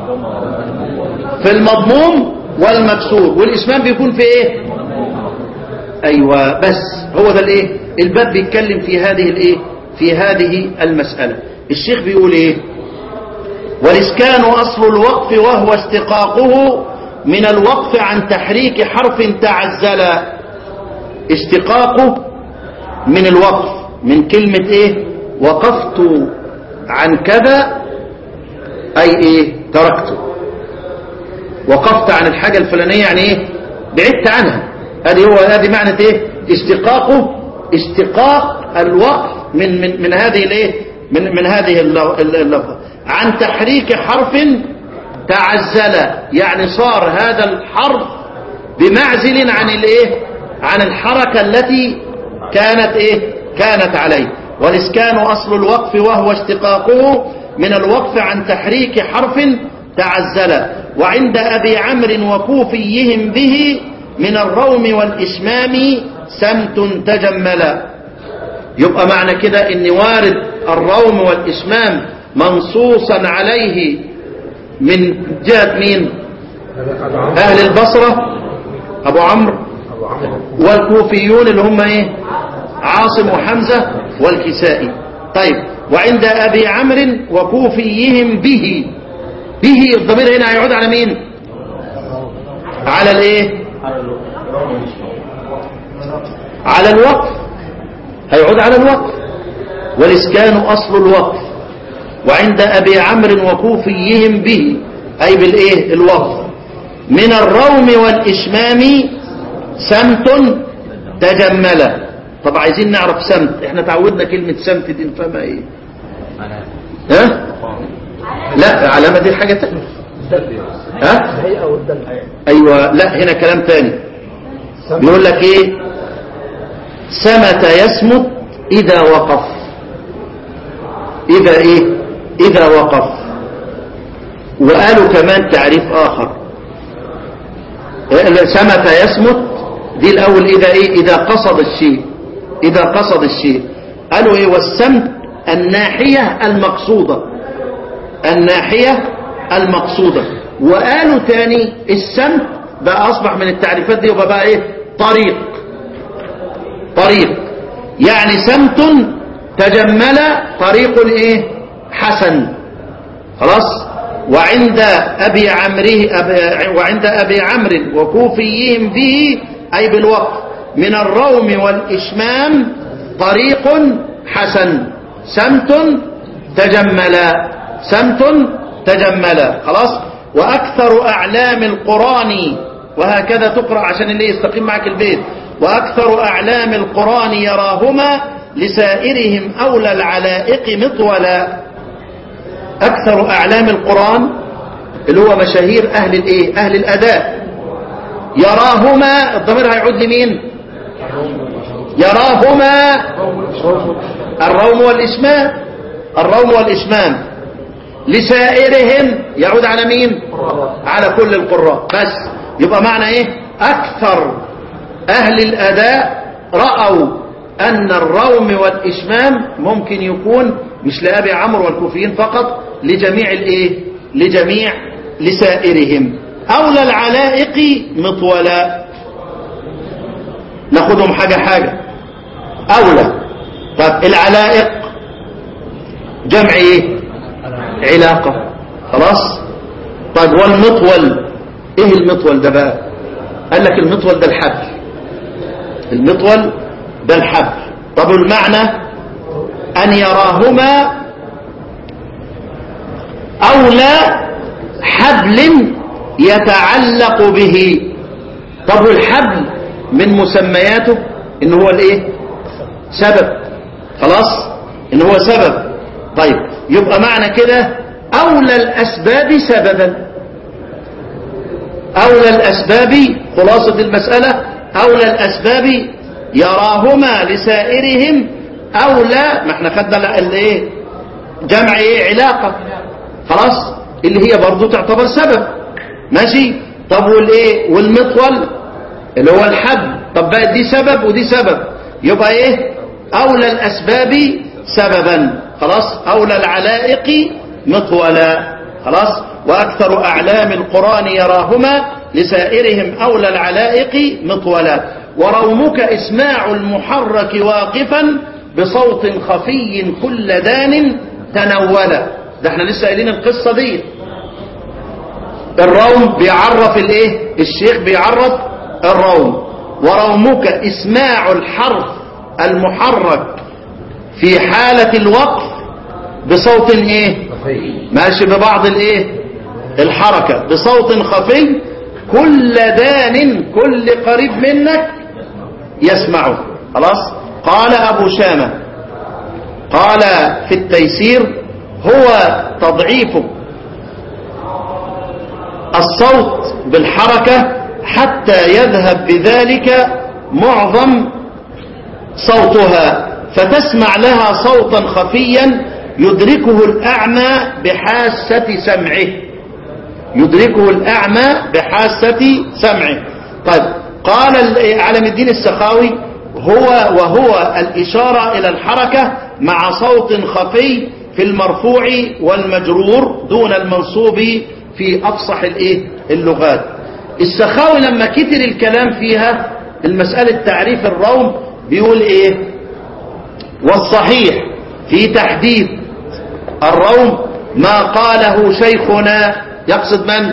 في المضموم والمكسور والاسمام بيكون في ايه ايوه بس هو ده الايه الباب بيتكلم في هذه الايه في هذه المسألة الشيخ بيقول ايه والاسكان اصل الوقف وهو استقاقه من الوقف عن تحريك حرف تعزل اشتقاقه من الوقف من كلمة ايه وقفت عن كذا اي ايه تركته وقفت عن الحاجة الفلانية يعني ايه بعدت عنها هذه هو هذه معنى ايه اشتقاقه اشتقاق الوقف من من من هذه الايه من من هذه اللو- اللفظه عن تحريك حرف تعزل يعني صار هذا الحرف بمعزل عن الايه عن الحركه التي كانت ايه كانت عليه والاسكان اصل الوقف وهو اشتقاقه من الوقف عن تحريك حرف تعزل وعند ابي عمرو وكوفيهم به من الروم والإشمام سمت تجملا يبقى معنى كده ان وارد الروم والإشمام منصوصا عليه من جهة مين أهل البصرة أبو عمرو والكوفيون اللي هم ايه عاصم وحمزة والكسائي طيب وعند أبي عمرو وكوفيهم به به الضمير هنا هيعود على مين على الايه على الوقف هيعود على الوقف والإسكان أصل الوقف وعند أبي عمرو وكوفيهم به أي بالإيه الوقف من الروم والإشمام سمت تجمل طب عايزين نعرف سمت احنا تعودنا كلمة سمت دي نفهمها ايه ها لا علامة دي حاجة تانية ها ايوه لا هنا كلام تاني بيقول لك ايه سمت يسمت اذا وقف اذا ايه اذا وقف وقالوا كمان تعريف اخر سمت يسمت دي الاول اذا ايه اذا قصد الشيء اذا قصد الشيء قالوا ايه والسمت الناحية المقصودة الناحية المقصودة وقالوا تاني السمت بقى اصبح من التعريفات دي وبقى بقى ايه طريق طريق يعني سمت تجمل طريق ايه حسن خلاص وعند أبي عمره أب وعند أبي عمرو وكوفيهم فيه أي بالوقف من الروم والإشمام طريق حسن سمت تجملا سمت تجملا خلاص وأكثر أعلام القرآن وهكذا تقرأ عشان اللي يستقيم معك البيت وأكثر أعلام القرآن يراهما لسائرهم أولى العلائق مطولا أكثر أعلام القرآن اللي هو مشاهير أهل الإيه؟ أهل الأداء يراهما الضمير هيعود لمين يراهما الروم والإشمام الروم والإشمام لسائرهم يعود على مين على كل القراء بس يبقى معنى ايه اكثر اهل الاداء رأوا ان الروم والاشمام ممكن يكون مش لابي عمرو والكوفيين فقط لجميع الايه لجميع لسائرهم اولى العلائق مطولا ناخدهم حاجة حاجة اولى طب العلائق جمع ايه علاقة خلاص طيب والمطول ايه المطول ده بقى قال لك المطول ده الحبل المطول ده الحبل طب المعنى ان يراهما اولى حبل يتعلق به طب والحبل من مسمياته ان هو الايه سبب خلاص ان هو سبب طيب يبقى معنى كده أولى الأسباب سببا أولى الأسباب خلاصة المسألة أولى الأسباب يراهما لسائرهم أولى ما احنا خدنا الايه جمع ايه علاقة خلاص اللي هي برضو تعتبر سبب ماشي طب والايه والمطول اللي هو الحبل طب بقى دي سبب ودي سبب يبقى ايه أولى الأسباب سببا خلاص أولى العلائق مطولا خلاص وأكثر أعلام القرآن يراهما لسائرهم أولى العلائق مطولا ورومك إسماع المحرك واقفا بصوت خفي كل دان تنولا ده احنا لسه قايلين القصة دي الروم بيعرف الايه الشيخ بيعرف الروم ورومك اسماع الحرف المحرك في حالة الوقف بصوت ايه ماشي ببعض الايه الحركة بصوت خفي كل دان كل قريب منك يسمعه خلاص قال ابو شامة قال في التيسير هو تضعيف الصوت بالحركة حتى يذهب بذلك معظم صوتها فتسمع لها صوتا خفيا يدركه الأعمى بحاسة سمعه يدركه الأعمى بحاسة سمعه طيب قال علم الدين السخاوي هو وهو الإشارة إلى الحركة مع صوت خفي في المرفوع والمجرور دون المنصوب في أفصح الإيه؟ اللغات السخاوي لما كتر الكلام فيها المسألة تعريف الروم بيقول إيه والصحيح في تحديد الروم ما قاله شيخنا يقصد من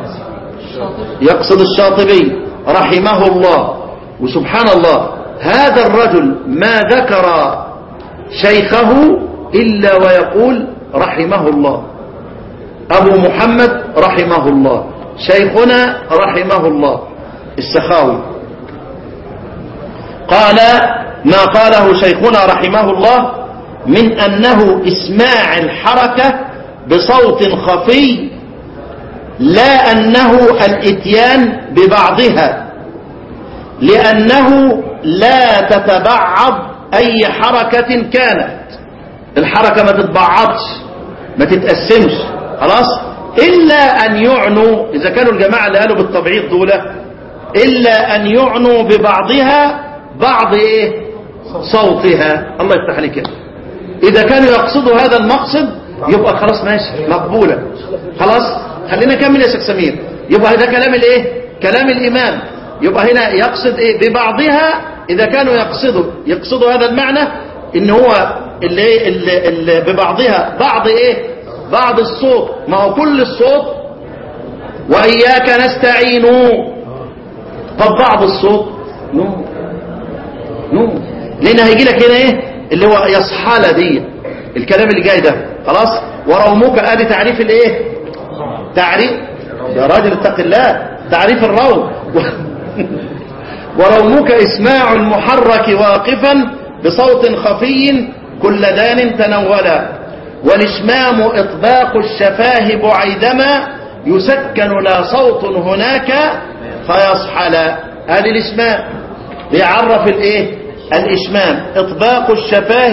يقصد الشاطبي رحمه الله وسبحان الله هذا الرجل ما ذكر شيخه إلا ويقول رحمه الله أبو محمد رحمه الله شيخنا رحمه الله السخاوي قال ما قاله شيخنا رحمه الله من أنه إسماع الحركة بصوت خفي لا أنه الاتيان ببعضها لأنه لا تتبعض أي حركة كانت الحركة ما تتبعضش ما تتقسمش خلاص إلا أن يعنوا إذا كانوا الجماعة اللي قالوا بالتبعيض دول إلا أن يعنوا ببعضها بعض إيه صوتها الله يفتح عليك كده إذا كانوا يقصدوا هذا المقصد يبقى خلاص ماشي مقبولة خلاص خلينا نكمل يا شيخ سمير يبقى ده كلام الايه كلام الإمام يبقى هنا يقصد ايه ببعضها إذا كانوا يقصدوا يقصدوا هذا المعنى ان هو اللي, اللي, اللي ببعضها بعض ايه بعض الصوت ما هو كل الصوت وإياك نستعين طب بعض الصوت نو نو لأن هيجي لك هنا إيه اللي هو يصحل دي الكلام اللي جاي ده خلاص ورومك ادي تعريف الايه تعريف يا راجل اتق الله تعريف الروم ورومك اسماع المحرك واقفا بصوت خفي كل دان تنولا والاشمام اطباق الشفاه بعيدما يسكن لا صوت هناك فيصحل ادي الاشمام بيعرف الايه الاشمام اطباق الشفاه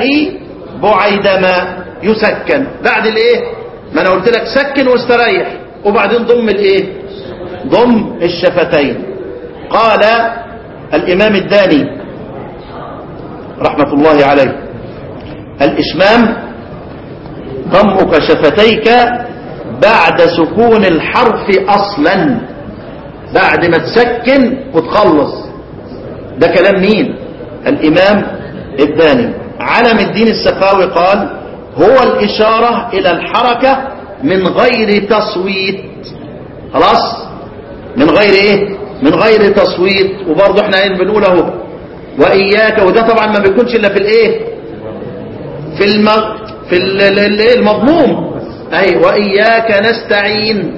بعيدما يسكن بعد الايه ما انا قلت لك سكن واستريح وبعدين ضم الايه ضم الشفتين قال الامام الداني رحمة الله عليه الاشمام ضمك شفتيك بعد سكون الحرف اصلا بعد ما تسكن وتخلص ده كلام مين الامام الداني علم الدين السخاوي قال هو الإشارة إلى الحركة من غير تصويت خلاص من غير إيه من غير تصويت وبرضه احنا ايه بنقول اهو وإياك وده طبعا ما بيكونش إلا في الإيه في الم في ال- ال- ال- المضموم أي وإياك نستعين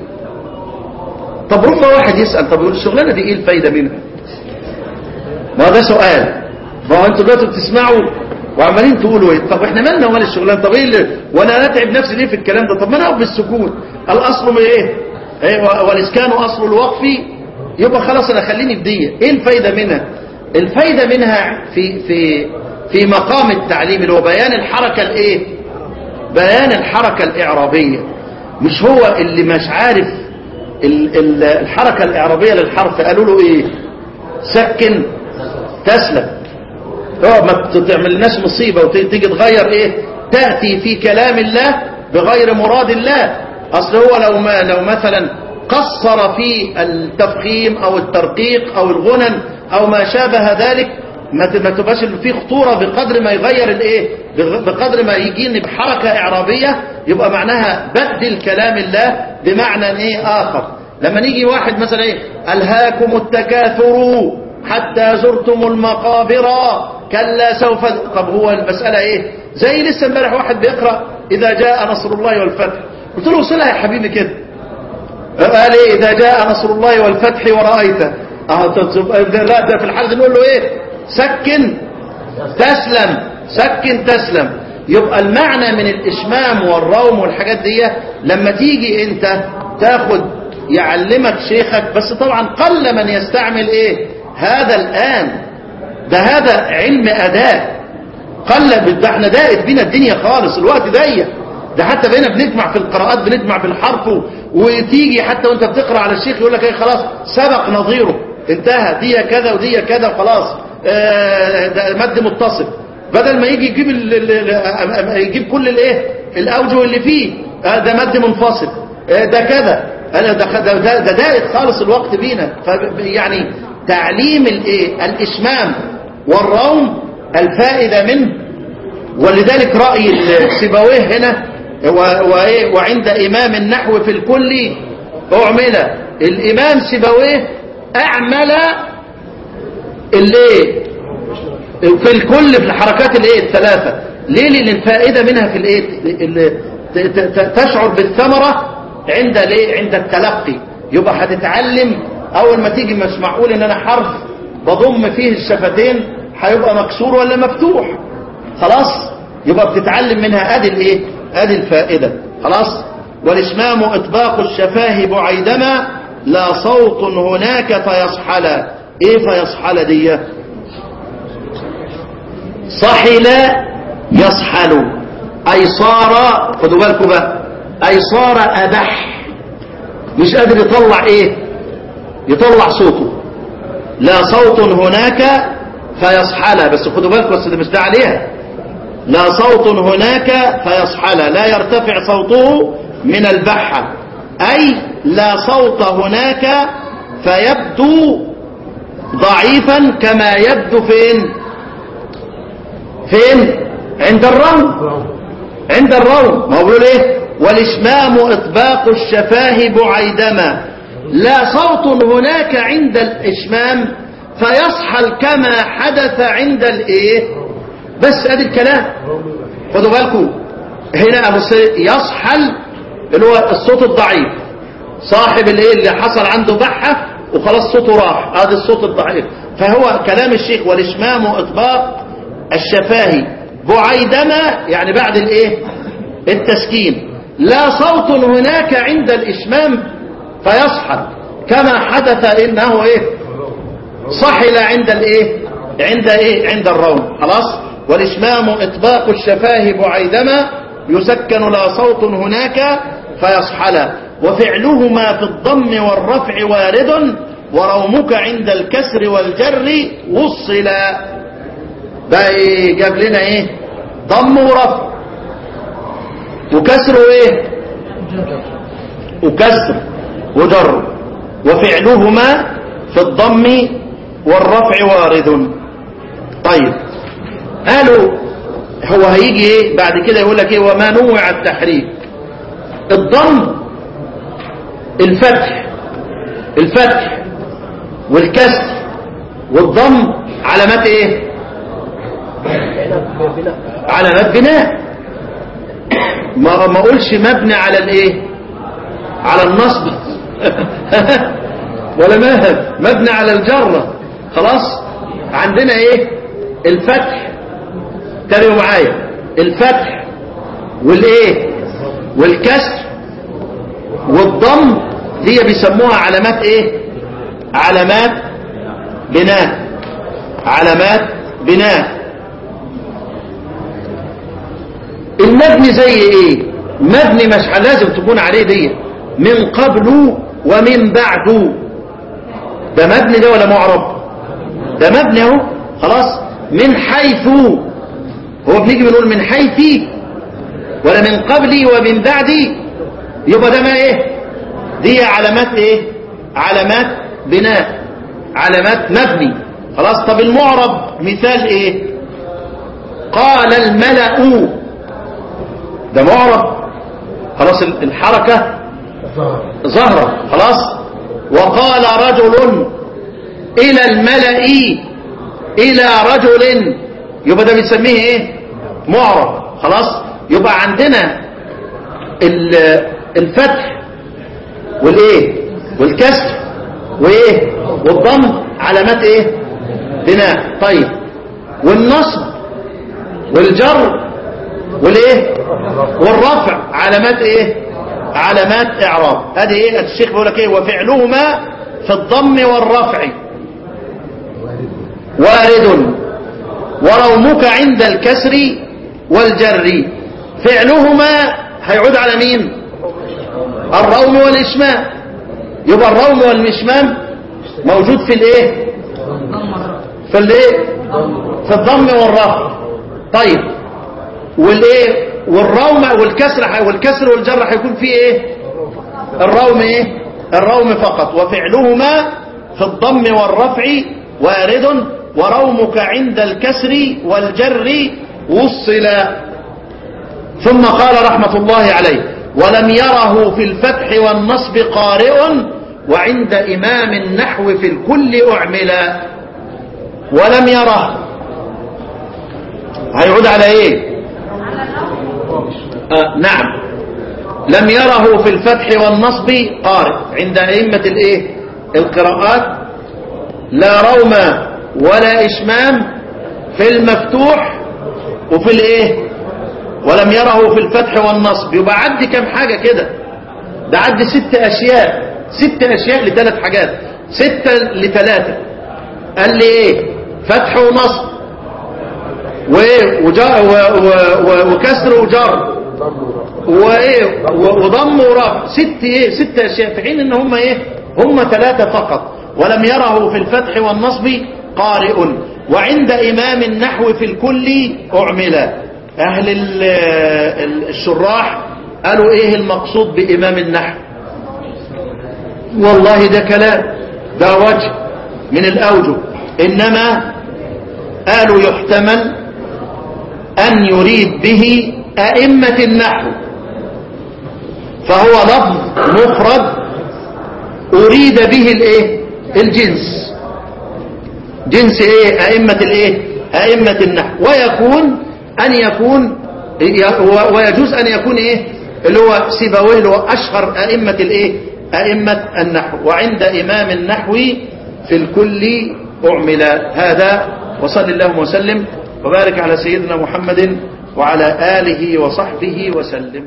طب ربما واحد يسأل طب يقول الشغلانة دي إيه الفايدة منها ما ده سؤال ما هو انتوا دلوقتي بتسمعوا وعمالين تقولوا ايه طب احنا مالنا ومال الشغلانه طب ايه اللي وانا اتعب نفسي ليه في الكلام ده طب ما انا اقف بالسكون الاصل من ايه ايه و- والاسكان اصل الوقف يبقى خلاص انا خليني في دي ايه الفايده منها الفايده منها في في في مقام التعليم اللي هو بيان الحركه الايه بيان الحركه الاعرابيه مش هو اللي مش عارف ال- ال- الحركه الاعرابيه للحرف قالوا له ايه سكن تسلم اه ما تعملناش مصيبة وتيجي تغير ايه تأتي في كلام الله بغير مراد الله اصل هو لو ما لو مثلا قصر في التفخيم او الترقيق او الغنن او ما شابه ذلك ما ت- ما تبقاش في خطورة بقدر ما يغير الايه بغ- بقدر ما يجيني بحركة اعرابية يبقى معناها بدل كلام الله بمعنى ايه اخر لما نيجي واحد مثلا ايه الهاكم التكاثر حتى زرتم المقابر كلا سوف طب هو المسألة ايه زي لسه امبارح واحد بيقرأ اذا جاء نصر الله والفتح قلت له وصلها يا حبيبي كده قال ايه اذا جاء نصر الله والفتح ورأيته اه تب- لا ده في الحالة دي نقول له ايه سكن تسلم سكن تسلم يبقى المعنى من الاشمام والروم والحاجات دي لما تيجي انت تاخد يعلمك شيخك بس طبعا قل من يستعمل ايه هذا الان ده هذا علم اداء قل ده احنا ضاقت بينا الدنيا خالص الوقت ضيق ده حتى بقينا بنجمع في القراءات بنجمع بالحرف و- وتيجي حتى وانت بتقرا على الشيخ يقول لك ايه خلاص سبق نظيره انتهى دي كذا ودي كذا وخلاص آه، ده مد متصل بدل ما يجي يجيب ال ال ال يجيب كل الايه الاوجه اللي فيه آه، ده مد منفصل آه، ده كذا انا ده ده ده, ده دائق خالص الوقت بينا ف- يعني تعليم الايه الاشمام والروم الفائده منه ولذلك رأي السيبويه هنا و- وإيه؟ وعند إمام النحو في الكل أعمل الإمام سيبويه أعمل اللي في الكل في الحركات الايه الثلاثة ليه لأن الفائدة منها في الايه ال- ت- ت- ت- تشعر بالثمرة عند ليه عند التلقي يبقى هتتعلم أول ما تيجي مش معقول إن أنا حرف بضم فيه الشفتين هيبقى مكسور ولا مفتوح خلاص يبقى بتتعلم منها ادي الايه ادي الفائده خلاص والاشمام اطباق الشفاه بعيدما لا صوت هناك فيصحل ايه فيصحل دي صحل يصحل اي صار خدوا بالكم بقى اي صار ابح مش قادر يطلع ايه يطلع صوته لا صوت هناك فيصحل بس خدوا بالكم بس ده مش ده عليها لا صوت هناك فيصحل لا يرتفع صوته من البحة أي لا صوت هناك فيبدو ضعيفا كما يبدو فين فين عند الروم عند الروم ما هو بيقول ايه والإشمام إطباق الشفاه بعيدما لا صوت هناك عند الإشمام فيصحل كما حدث عند الإيه بس ادي الكلام خدوا بالكم هنا أبو يصحل اللي هو الصوت الضعيف صاحب الايه اللي حصل عنده بحة وخلاص صوته راح ادي الصوت الضعيف فهو كلام الشيخ والاشمام اطباق الشفاهي بعيدما يعني بعد الايه التسكين لا صوت هناك عند الاشمام فيصحل كما حدث انه ايه صحل عند الايه عند ايه عند الروم خلاص والاشمام اطباق الشفاه بعيدما يسكن لا صوت هناك فيصحل وفعلهما في الضم والرفع وارد ورومك عند الكسر والجر وصلا بقى إيه جاب لنا ايه ضم ورفع وكسر وايه وكسر وجر وفعلهما في الضم والرفع وارد طيب قالوا هو هيجي ايه بعد كده يقول لك ايه وما نوع التحريك الضم الفتح الفتح والكسر والضم علامات ايه علامات بناء ما ما اقولش مبني على الايه على النصب ولا مهد مبني على الجرة خلاص عندنا ايه الفتح تابعوا معايا الفتح والايه والكسر والضم دي بيسموها علامات ايه علامات بناء علامات بناء المبني زي ايه مبني مش لازم تكون عليه دي من قبل ومن بعد ده مبني ده ولا معرب ده مبني اهو خلاص من حيث هو بنيجي بنقول من حيث ولا من قبلي ومن بعدي يبقى ده ما ايه دي علامات ايه علامات بناء علامات مبني خلاص طب المعرب مثال ايه قال الملأ ده معرب خلاص الحركة ظهرة خلاص وقال رجل إلى الملأ إلى رجل يبقى ده بنسميه إيه معرب خلاص يبقى عندنا الفتح والإيه والكسر وإيه والضم علامات إيه بناء طيب والنصب والجر والايه والرفع علامات ايه علامات اعراب ادي ايه الشيخ بيقول لك ايه وفعلهما في الضم والرفع وارد ورومك عند الكسر والجر فعلهما هيعود على مين الروم والاشمام يبقى الروم والاشمام موجود في الايه في الايه في الضم والرفع طيب والايه والروم والكسر والكسر والجر هيكون فيه ايه الروم ايه الروم فقط وفعلهما في الضم والرفع وارد ورومك عند الكسر والجر وصلا ثم قال رحمة الله عليه ولم يره في الفتح والنصب قارئ وعند إمام النحو في الكل أعملا ولم يره هيعود على ايه آه نعم لم يره في الفتح والنصب قارئ عند أئمة الايه القراءات لا روم ولا إشمام في المفتوح وفي الايه ولم يره في الفتح والنصب يبقى عدي كم حاجة كده ده عدي ست أشياء ست أشياء لثلاث حاجات ستة لثلاثة قال لي ايه فتح ونصب وجر وكسر وجر وايه وضم ورفع ست ايه ست اشياء في حين ان هم ايه هم ثلاثه فقط ولم يره في الفتح والنصب قارئ وعند امام النحو في الكل اعمل اهل الشراح قالوا ايه المقصود بامام النحو والله ده كلام ده وجه من الاوجه انما قالوا يحتمل أن يريد به أئمة النحو فهو لفظ مفرد أريد به الايه الجنس جنس ايه أئمة الايه أئمة النحو ويكون أن يكون ويجوز أن يكون ايه اللي هو سيبويه اللي هو أشهر أئمة الايه أئمة النحو وعند إمام النحو في الكل أعمل هذا وصل اللهم وسلم وبارك على سيدنا محمد وعلى آله وصحبه وسلم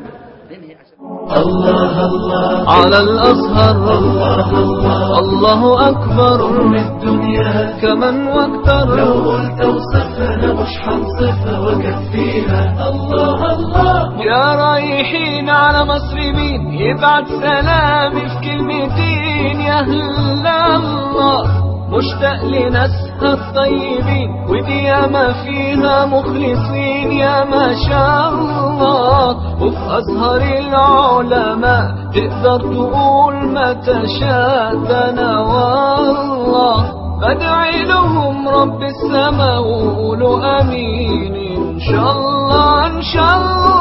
الله الله على الأزهر الله الله الله أكبر من الدنيا كمن واكتر لو قلت وصفنا مش حنصفها وكفيها الله الله يا رايحين على مصر مين يبعت سلامي في كلمتين يا هلا الله مشتاق لناسها الطيبين ودي ياما فيها مخلصين يا ما شاء الله وفي أزهر العلماء تقدر تقول ما تشاء ده أنا والله بدعي لهم رب السماء وقولوا امين ان شاء الله ان شاء الله